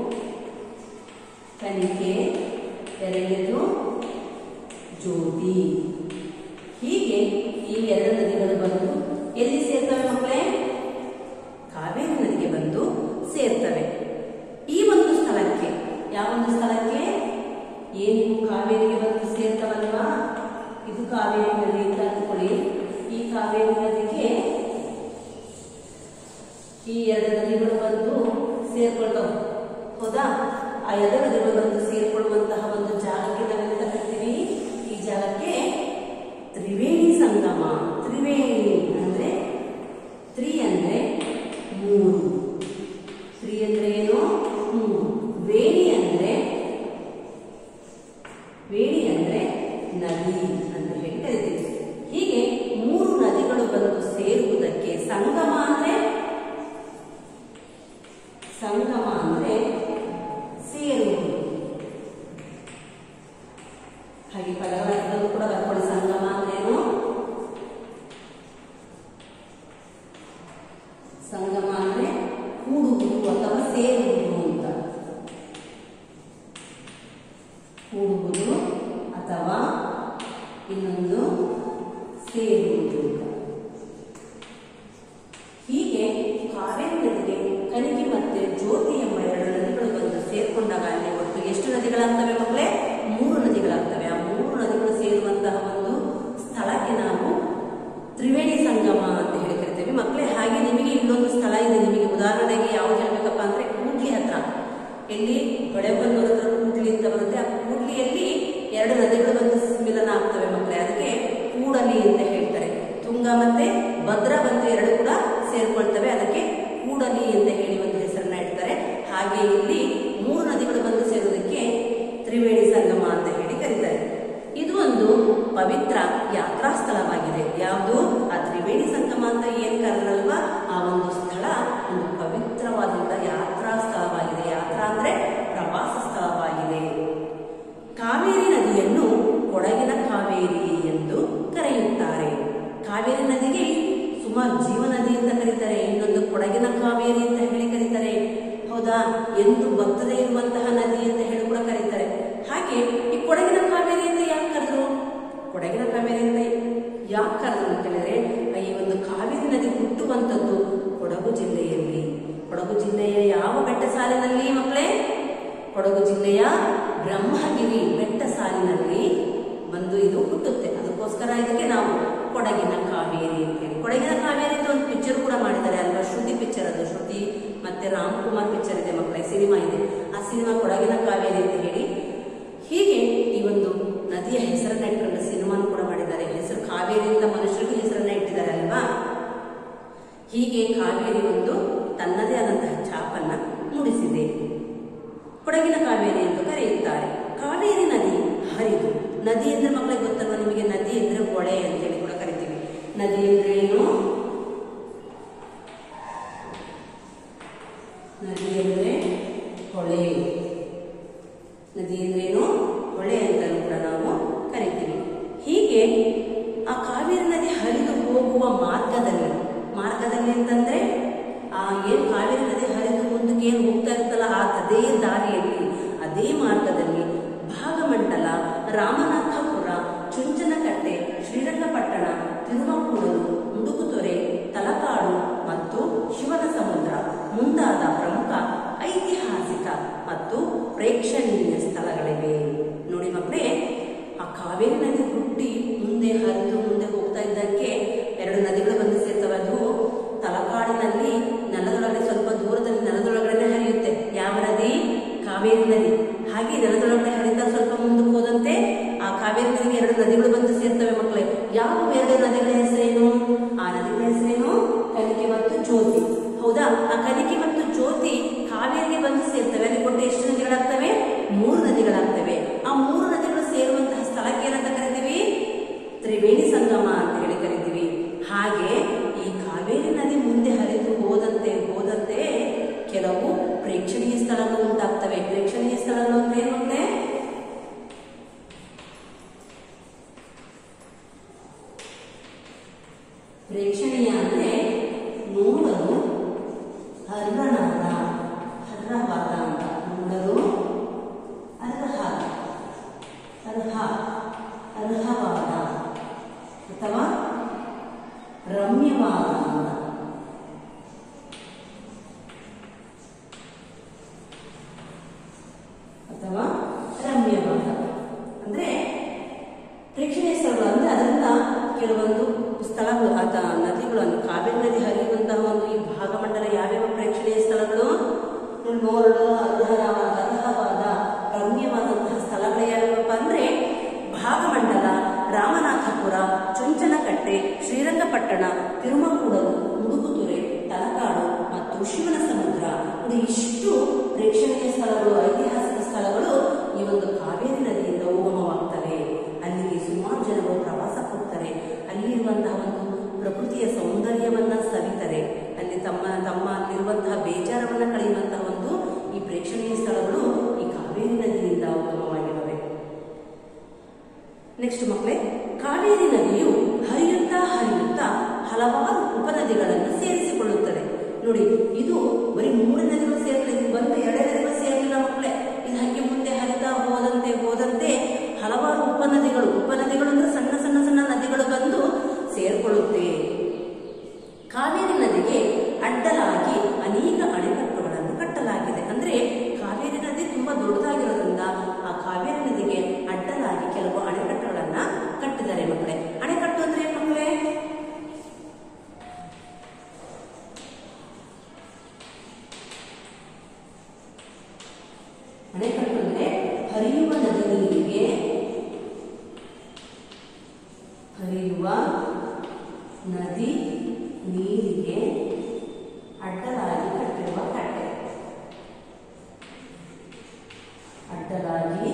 ಕನಿಕೆ ಎರಡನೇದು ಜ್ಯೋತಿ ಹೀಗೆ ಈ ಎರಡು ನದಿಗಳು ಬಂದು ಎಲ್ಲಿ ಸೇರ್ತವೆ ಮಕ್ಕಳೇ ಕಾವೇರಿ ನದಿಗೆ ಬಂದು ಸೇರ್ತವೆ ಈ ಒಂದು ಸ್ಥಳಕ್ಕೆ ಯಾವ ಒಂದು ಸ್ಥಳಕ್ಕೆ ಏನು ಕಾವೇರಿಗೆ ಬಂದು ಸೇರ್ತವಲ್ವಾ ಇದು ಕಾವೇರಿ ನದಿ ಅಂತ ಅಂದ್ಕೊಳ್ಳಿ ಈ ಕಾವೇರಿ ನದಿಗೆ ಈ ಎರಡು ನದಿಗಳು ಬಂದು ಸೇರ್ಕೊಳ್ತಾವ ಹೌದಾ ಆ ಎರಡು ನದಿಗಳು ಬಂದು ಸೇರ್ಕೊಳ್ಳುವಂತಹ ಒಂದು ಜಾಗಕ್ಕೆ ನಾವೆಂತ ಕರಿತೀವಿ ಈ ಜಾಗಕ್ಕೆ ತ್ರಿವೇಣಿ ಸಂಗಮ ತ್ರಿವೇಣಿ ಅಂದ್ರೆ ತ್ರಿ ಅಂದ್ರೆ ಮೂರು ತ್ರಿ ಅಂದ್ರೆ ಏನು ಮೂರು ವೇಣಿ ಅಂದ್ರೆ ವೇಣಿ ಅಂದ್ರೆ ನದಿ ಅಂತ ಹೇಳಿ ಕರಿತೀವಿ ಹೀಗೆ ಮೂರು ನದಿಗಳು ಬಂದು ಸೇರುವುದಕ್ಕೆ ಸಂಗಮ ಅಂದ್ರೆ ಸಂಗಮ ಅಂದ್ರೆ ಸೇರುವುದು ಹಾಗೆ ಪದಗಳಲ್ಲೂ ಕೂಡ ಬರ್ಕೊಳ್ಳಿ ಸಂಗಮ ಅಂದ್ರೇನು ಸಂಗಮ ಅಂದ್ರೆ ಕೂಡುವುದು ಅಥವಾ ಸೇರುವುದು ಅಂತ ಕೂಡುವುದು ಅಥವಾ ಇನ್ನೊಂದು ಸೇರುವುದು ಹೀಗೆ ಕಾವೇರಿ ನದಿಗೆ ಕನಿಗೆ ಮತ್ತೆ ಜ್ಯೋತಿ ಎಂಬ ಎರಡು ನದಿಗಳು ಬಂದು ಸೇರ್ಕೊಂಡಾಗ ಅಲ್ಲಿ ಒಟ್ಟು ಎಷ್ಟು ನದಿಗಳಾಗ್ತವೆ ಮಕ್ಕಳೇ ಮೂರು ನದಿಗಳಾಗ್ತವೆ ಆ ಮೂರು ನದಿಗಳು ಸೇರುವಂತಹ ಒಂದು ಸ್ಥಳಕ್ಕೆ ನಾವು ತ್ರಿವೇಣಿ ಸಂಗಮ ಅಂತ ಹೇಳಿ ಕರಿತೇವೆ ಮಕ್ಕಳೇ ಹಾಗೆ ನಿಮಗೆ ಇನ್ನೊಂದು ಸ್ಥಳ ಇದೆ ನಿಮಗೆ ಉದಾಹರಣೆಗೆ ಯಾವ್ದು ಹೇಳ್ಬೇಕಪ್ಪ ಅಂದ್ರೆ ಕೂಡ್ಲಿ ಹತ್ರ ಎಲ್ಲಿ ಹೊಳೆಬನ್ನೂರ ಹತ್ರ ಕೂಡ್ಲಿ ಅಂತ ಬರುತ್ತೆ ಆ ಕೂಡ್ಲಿಯಲ್ಲಿ ಎರಡು ನದಿಗಳು ಬಂದು ಮಿಲನ ಆಗ್ತವೆ ಮಕ್ಕಳೇ ಅದಕ್ಕೆ ಕೂಡಲಿ ಅಂತ ಹೇಳ್ತಾರೆ ತುಂಗ ಮತ್ತೆ ಭದ್ರಾ ಬಂದು ಎರಡು ಕೂಡ ಸೇರ್ಕೊಳ್ತವೆ ಅದಕ್ಕೆ ಕೂಡಲಿ ಅಂತ ಹೇಳಿ ಒಂದು ಹೆಸರನ್ನ ಇಡ್ತಾರೆ ಹಾಗೆ ಇಲ್ಲಿ ಮೂರು ನದಿಗಳು ಬಂದು ಸೇರೋದಕ್ಕೆ ತ್ರಿವೇಣಿ ಸಂಗಮ ಅಂತ ಹೇಳಿ ಕರೀತಾರೆ ಇದು ಒಂದು ಪವಿತ್ರ ಯಾತ್ರಾ ಸ್ಥಳವಾಗಿದೆ ಯಾವುದು ಆ ತ್ರಿವೇಣಿ ಸಂಗಮ ಅಂತ ಏನ್ ಕರೆದ್ರಲ್ವಾ ಆ ಒಂದು ಸ್ಥಳ ಒಂದು ಪವಿತ್ರವಾದಂತ ಯಾತ್ರಾ ಸ್ಥಳವಾಗಿದೆ ಯಾತ್ರಾ ಅಂದ್ರೆ ಪ್ರವಾಸ ಸ್ಥಳವಾಗಿದೆ ಕಾವೇರಿ ನದಿಯನ್ನು ಕೊಡಗಿನ ಕಾವೇರಿ ಎಂದು ಕರೆಯುತ್ತಾರೆ ಕಾವೇರಿ ನದಿಗೆ ಸುಮಾರು ಜೀವ ನದಿ ಅಂತ ಕರೀತಾರೆ ಇನ್ನೊಂದು ಕೊಡಗಿನ ಕಾವೇರಿ ಅಂತ ಹೇಳಿ ಕರೀತಾರೆ ಹೌದಾ ಎಂದು ಬತ್ತದೇ ಇರುವಂತಹ ನದಿ ಅಂತ ಹೇಳಿ ಕೂಡ ಕರೀತಾರೆ ಹಾಗೆ ಈ ಕೊಡಗಿನ ಕಾವೇರಿ ಅಂತ ಯಾಕೆ ಕರೆದ್ರು ಕೊಡಗಿನ ಕಾವೇರಿ ಅಂತ ಯಾಕೆ ಕರೆದ್ರು ಅಂತ ಹೇಳಿದ್ರೆ ಈ ಒಂದು ಕಾವೇರಿ ನದಿ ಹುಟ್ಟುವಂಥದ್ದು ಕೊಡಗು ಜಿಲ್ಲೆಯಲ್ಲಿ ಕೊಡಗು ಜಿಲ್ಲೆಯ ಯಾವ ಬೆಟ್ಟ ಸಾಲಿನಲ್ಲಿ ಮಕ್ಕಳೇ ಕೊಡಗು ಜಿಲ್ಲೆಯ ಬ್ರಹ್ಮಗಿರಿ ಬೆಟ್ಟ ಸಾಲಿನಲ್ಲಿ ಬಂದು ಇದು ಹುಟ್ಟುತ್ತೆ ಅದಕ್ಕೋಸ್ಕರ ಇದಕ್ಕೆ ನಾವು ಕೊಡಗಿನ ಕಾವೇರಿ ಅಂತೇಳಿ ಕೊಡಗಿನ ಕಾವೇರಿ ಅಂತ ಒಂದು ಪಿಕ್ಚರ್ ಕೂಡ ಮಾಡಿದ್ದಾರೆ ಅಲ್ವಾ ಶ್ರುತಿ ಪಿಕ್ಚರ್ ಅದು ಶ್ರುತಿ ಮತ್ತೆ ರಾಮ್ ಕುಮಾರ್ ಪಿಕ್ಚರ್ ಇದೆ ಮಕ್ಕಳೇ ಸಿನಿಮಾ ಇದೆ ಆ ಸಿನಿಮಾ ಕೊಡಗಿನ ಕಾವೇರಿ ಅಂತ ಹೇಳಿ ಹೀಗೆ ಈ ಒಂದು ನದಿಯ ಹೆಸರನ್ನ ಇಟ್ಕೊಂಡು ಸಿನಿಮಾನು ಕೂಡ ಮಾಡಿದ್ದಾರೆ ಹೆಸರು ಕಾವೇರಿ ಅಂತ ಮನುಷ್ಯರಿಗೂ ಹೆಸರನ್ನ ಇಟ್ಟಿದ್ದಾರೆ ಅಲ್ವಾ ಹೀಗೆ ಕಾವೇರಿ ಒಂದು ತನ್ನದೇ ಆದಂತಹ ಛಾಪನ್ನ ಮೂಡಿಸಿದೆ ಕೊಡಗಿನ ಕಾವೇರಿ ಎಂದು ಕರೆಯುತ್ತಾರೆ ಕಾವೇರಿ ನದಿ ಹರಿದು ನದಿ ಅಂದ್ರೆ ಮಕ್ಕಳಿಗೆ ಗೊತ್ತಲ್ವಾ ನಿಮಗೆ ನದಿ ಅಂದ್ರೆ ಹೊಳೆ ಅಂತೇಳಿ ಕೂಡ ಕರಿತೀವಿ ನದಿ ಅಂದ್ರೆ ಏನು ನದಿ ಅಂದ್ರೆ ಹೊಳೆ ನದಿ ಅಂದ್ರೇನು ಹೊಳೆ ಅಂತಲೂ ಕೂಡ ನಾವು ಕರಿತೀವಿ ಹೀಗೆ ಆ ಕಾವೇರಿ ನದಿ ಹರಿದು ಹೋಗುವ ಮಾರ್ಗದಲ್ಲಿ ಮಾರ್ಗದಲ್ಲಿ ಅಂತಂದ್ರೆ ಆ ಏನ್ ಕಾವೇರಿ ನದಿ ಹರಿದು ಮುಂದಕ್ಕೆ ಏನ್ ಹೋಗ್ತಾ ಇರುತ್ತಲ್ಲ ಆ ಅದೇ ದಾರಿಯಲ್ಲಿ ಅದೇ ಮಾರ್ಗದಲ್ಲಿ ಭಾಗಮಂಡಲ ರಾಮನಾಥಪುರ ಚುಂಚನಕಟ್ಟೆ ಶ್ರೀರಂಗಪಟ್ಟಣ ತಿರುಮಕೂಡಲು ಮುಡುಕುತೊರೆ ತಲಕಾಡು ಮತ್ತು ಶಿವನ ಸಮುದ್ರ ಮುಂತಾದ ಪ್ರಮುಖ ಐತಿಹಾಸಿಕ ಮತ್ತು ಪ್ರೇಕ್ಷಣೀಯ ಸ್ಥಳಗಳಿವೆ ನೋಡಿ ಮಕ್ಕಳೇ ಆ ಕಾವೇರಿ ನದಿ ಹುಟ್ಟಿ ಮುಂದೆ ಹರಿದು ಮುಂದೆ ಹೋಗ್ತಾ ಇದ್ದಕ್ಕೆ ಎರಡು ನದಿಗಳು ಬಂದು ಸೇರ್ತವೆ ಅದು ತಲಕಾಡಿನಲ್ಲಿ ನೆಲದೊಳಗಡೆ ಸ್ವಲ್ಪ ದೂರದಲ್ಲಿ ನೆಲದೊಳಗಡೆ ಹರಿಯುತ್ತೆ ಯಾವ ನದಿ ಕಾವೇರಿ ನದಿ ಹಾಗೆ ನೆಲದೊಳಗಡೆ ಹರಿತಾ ಸ್ವಲ್ಪ ಮುಂದಕ್ಕೆ ಹೋದಂತೆ ಆ ಕಾವೇರಿ ನದಿಗೆ ಎರಡು ನದಿಗಳು ಬಂದು ಸೇರ್ತವೆ ಮಕ್ಕಳೇ ಯಾವ ಎರಡು ನದಿಗಳ ಹೆಸರೇನು ಆ ನದಿಗಳ ಹೆಸರೇನು ಕಲಿಕೆ ಮತ್ತು ಜ್ಯೋತಿ ಹೌದಾ ಆ ಕಲಿಕೆ ಮತ್ತು ಜ್ಯೋತಿ ಕಾವೇರಿಗೆ ಬಂದು ಸೇರ್ತವೆ ಅಲ್ಲಿ ಒಟ್ಟು ಎಷ್ಟು ನದಿಗಳಾಗ್ತವೆ ಮೂರು ನದಿಗಳಾಗ್ತವೆ ಆ ಮೂರು ನದಿಗಳು ಸೇರುವಂತಹ ಸ್ಥಳಕ್ಕೆ ಏನಂತ ಕರಿತೀವಿ ತ್ರಿವೇಣಿ ಸಂಗಮ ಅಂತ ಹೇಳಿ ಕರಿತೀವಿ ಹಾಗೆ ಈ ಕಾವೇರಿ ನದಿ ಮುಂದೆ ಹರಿದು ಹೋದಂತೆ ಹೋದಂತೆ ಕೆಲವು ಪ್ರೇಕ್ಷಣೀಯ ಸ್ಥಳಗಳು ಉಂಟಾಗ್ತವೆ ಪ್ರೇಕ್ಷಣೀಯ ಸ್ಥಳಗಳು ಅಂದ್ರೆ ಏನು ಮಕ್ಕಳೇ ಪ್ರೇಕ್ಷಣೀಯ ಅಂದ್ರೆ ನೋಡಲು ಅರ್ಹನಾದ ಅರ್ಹವಾದ ಅಂತ ನೋಡಲು ಅರ್ಹ ಅರ್ಹ ಅರ್ಹವಾದ ಅಥವಾ ರಮ್ಯವಾದ ಅಂತ ಅಥವಾ ರಮ್ಯವಾದ ಅಂದ್ರೆ ಪ್ರೇಕ್ಷಣೀಯ ಸ್ಥಳಗಳು ಅಂದ್ರೆ ಅದರಿಂದ ಕೆಲವೊಂದು ಸ್ಥಳಗಳು ಅಥವಾ ನದಿಗಳನ್ನು ಕಾವೇರಿ ನದಿ ಹರಿಯುವಂತಹ ಒಂದು ಈ ಭಾಗಮಂಡಲ ಯಾವ್ಯಾವ ಪ್ರೇಕ್ಷಣೀಯ ಸ್ಥಳಗಳು ನೋಡಿ ನೆಕ್ಸ್ಟ್ ಮಕ್ಕಳೇ ಕಾವೇರಿ ನದಿಯು ಹರಿಯುತ್ತಾ ಹರಿಯುತ್ತಾ ಹಲವಾರು ಉಪನದಿಗಳನ್ನು ಸೇರಿಸಿಕೊಳ್ಳುತ್ತದೆ ನೋಡಿ ಇದು ಬರೀ ಮೂರು ನದಿಗಳು ಸೇರಲಿಲ್ಲ ಇದು ಬಂದು ಎರಡೇ ನದಿಗಳು ಸೇರಲಿಲ್ಲ ಮಕ್ಕಳೇ ಇದು ಹಾಗೆ ಮುಂದೆ ಹರಿತಾ ಹೋದಂತೆ ಹೋದಂತೆ ಹಲವಾರು ಉಪನದಿಗಳು ಉಪನದಿಗಳು ಅಂದ್ರೆ ಸಣ್ಣ ಸಣ್ಣ ಸಣ್ಣ ನದಿಗಳು ಬಂದು ಸೇರ್ಕೊಳ್ಳುತ್ತೆ ಕಾವೇರಿ ನದಿಗೆ ಅಡ್ಡಲಾಗಿ ಅನೇಕ ಅಣೆಕಟ್ಟುಗಳನ್ನು ಕಟ್ಟಲಾಗಿದೆ ಅಂದ್ರೆ ಕಾವೇರಿ ನದಿ ತುಂಬಾ ದೊಡ್ಡದಾಗಿರೋದ್ರಿಂದ ಆ ಕಾವೇರಿ ನದಿಗೆ ಅಡ್ಡಲಾಗಿ ಕೆಲವು ಅಣೆಕಟ್ಟುಗಳನ್ನ ಕಟ್ಟಿದ್ದಾರೆ ಮಕ್ಕಳೇ ಅಣೆಕಟ್ಟು ಅಂದ್ರೆ ಏನ್ ಮಕ್ಕಳೇ ಅಣೆಕಟ್ಟು ಅಂದ್ರೆ ಹರಿಯುವ ನದಿ ನೀರಿಗೆ ಹರಿಯುವ ನದಿ ನೀರಿಗೆ ಅಡ್ಡಲಾಗಿ ಕಟ್ಟಿರುವ ಕಟ್ಟೆ ಅಡ್ಡಲಾಗಿ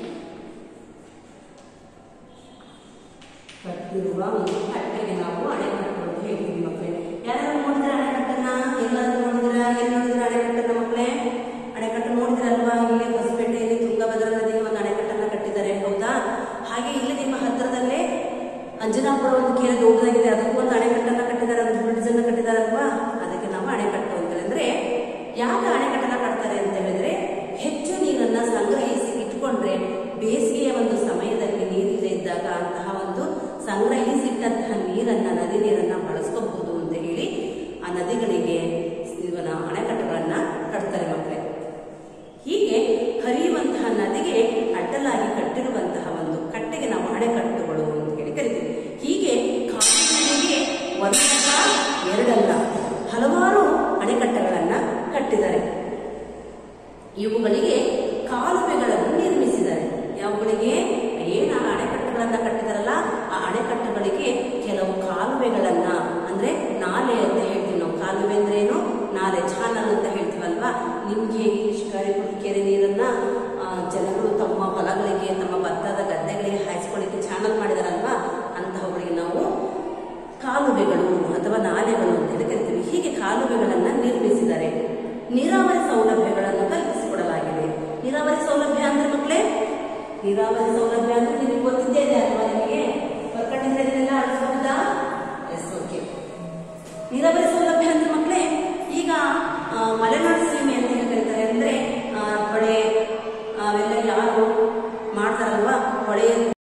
ಕಟ್ಟಿರುವ ಒಂದು ಕಟ್ಟೆಗೆ ನಾವು ಅಣೆಕಟ್ಟು ಅಂತ ಹೇಳ್ತೀವಿ ಮಕ್ಕಳೇ ಯಾರು ನೋಡಿದ್ರೆ ಅಣೆಕಟ್ಟನ್ನ ಎಲ್ಲಾದ್ರೂ ನೋಡಿದ್ರ ಎಲ್ಲಿ ನೋಡಿದ್ರ ಅಣೆಕಟ್ಟನ್ನ ಮಕ್ಕಳೇ ಅಣೆಕಟ್ಟು ನೋಡಿದ್ರಲ್ವಾ ಇಲ್ಲಿ ಹೊಸಪೇಟೆಯಲ್ಲಿ ತುಂಗಭದ್ರಾ ನದಿಗೆ ಒಂದು ಅಣೆಕಟ್ಟನ್ನ ಕಟ್ಟಿದ್ದಾರೆ ಹೌದಾ ಹಾಗೆ ಇಲ್ಲಿ ನಿಮ್ಮ ಹತ್ರದಲ್ಲೇ ಅಂಜನಾಪುರ ಒಂದು ಕೇಳ ದೊಡ್ಡದಾಗಿದೆ ಅದಕ್ಕೂ ಒಂದು ಅಣೆಕಟ್ಟನ್ನ ಕಟ್ಟಿದ್ದಾರೆ ಒಂದು ಬ್ರಿಡ್ಜ್ ಅನ್ನ ಕಟ್ಟಿದಾರಲ್ವಾ ಅದಕ್ಕೆ ನಾವು ಅಣೆಕಟ್ಟು ಅಂತೇಳಿ ಅಂದ್ರೆ ಯಾಕೆ ಅಣೆಕಟ್ಟನ್ನ ಕಟ್ತಾರೆ ಅಂತ ಹೇಳಿದ್ರೆ ಹೆಚ್ಚು ನೀರನ್ನ ಸಂಗ್ರಹಿಸಿ ಇಟ್ಕೊಂಡ್ರೆ ಬೇಸಿಗೆಯ ಒಂದು ಸಮಯದಲ್ಲಿ ನೀರಿಲ್ಲದೆ ಇದ್ದಾಗ ಅಂತಹ ಒಂದು ಸಂಗ್ರಹಿಸಿಟ್ಟಂತಹ ನೀರನ್ನ ನದಿ ನೀರನ್ನ ಬಳಸ್ಕೋಬಹುದು ಅಂತ ಹೇಳಿ ಆ ನದಿಗಳಿಗೆ ಇವನ ಅಣೆಕಟ್ಟುಗಳನ್ನ ಕಟ್ತಾರೆ ಮಕ್ಕಳೇ ಹೀಗೆ ಹರಿಯುವಂತಹ ನದಿಗೆ ಅಡ್ಡಲಾಗಿ ಕಟ್ಟಿರುವಂತಹ ಒಂದು ಕಟ್ಟೆಗೆ ನಾವು ಅಣೆಕಟ್ಟುಗಳು ಅಂತ ಹೇಳಿ ಕರಿತೀವಿ ಹೀಗೆ ಕಾವೇರಿಗೆ ಒಂದಲ್ಲ ಎರಡಲ್ಲ ಹಲವಾರು ಅಣೆಕಟ್ಟೆಗಳನ್ನ ಕಟ್ಟಿದ್ದಾರೆ ಇವುಗಳಿಗೆ ಕಾಲುವೆಗಳನ್ನು ನಿರ್ಮಿಸಿದ್ದಾರೆ ಯಾವುಗಳಿಗೆ ಏನ ಅಣೆಕಟ್ಟುಗಳನ್ನ ಕಟ್ಟಿದಾರಲ್ಲ ಆ ಅಣೆಕಟ್ಟುಗಳಿಗೆ ಕೆಲವು ಕಾಲುವೆಗಳನ್ನ ಅಂದ್ರೆ ನಾಲೆ ಅಂತ ಹೇಳ್ತೀವಿ ನಾವು ಕಾಲುವೆ ಅಂದ್ರೆ ಏನು ನಾಲೆ ಚಾನಲ್ ಅಂತ ಹೇಳ್ತೀವಲ್ವಾ ನಿಮ್ಗೆ ಹೇಗೆ ಶಿಕಾರಿಪುರ ಕೆರೆ ನೀರನ್ನ ಆ, ಜನಗಳು ತಮ್ಮ ಹೊಲಗಳಿಗೆ ತಮ್ಮ ಭತ್ತದ ಗದ್ದೆಗಳಿಗೆ ಹಾಯಿಸ್ಕೊಳ್ಳಿಕ್ಕೆ ಚಾನಲ್ ಮಾಡಿದಾರಲ್ವಾ ಅಂತಹವುಗಳಿಗೆ ನಾವು ಕಾಲುವೆಗಳು ಅಥವಾ ನಾಲೆಗಳು ಅಂತ ಹೇಳಿ ಕರಿತೀವಿ ಹೀಗೆ ಕಾಲುವೆಗಳನ್ನ ನಿರ್ಮಿಸಿದ್ದಾರೆ ನೀರಾವರಿ ಸೌಲಭ್ಯಗಳನ್ನು ಕಲ್ಪಿಸಿಕೊಡಲಾಗಿದೆ ನೀರಾವರಿ ಸೌಲಭ್ಯ ಅಂದ್ರೆ ಮಕ್ಕಳೇ ನೀರಾವರಿ ಸೌಲಭ್ಯ ಅಂದ್ರೆ ನಿಮಗೆ ಗೊತ್ತಿದ್ದೇ ಇದೆ ಅಲ್ವಾ ನಿಮಗೆ ಬರ್ಕಟ್ಟಿಂದ ಇದನ್ನೆಲ್ಲ ಅಳಿಸಬಹುದಾ ಎಸ್ ಓಕೆ ನೀರಾವರಿ ಸೌಲಭ್ಯ ಅಂದ್ರೆ ಮಕ್ಕಳೇ ಈಗ ಆ, ಮಲೆನಾಡು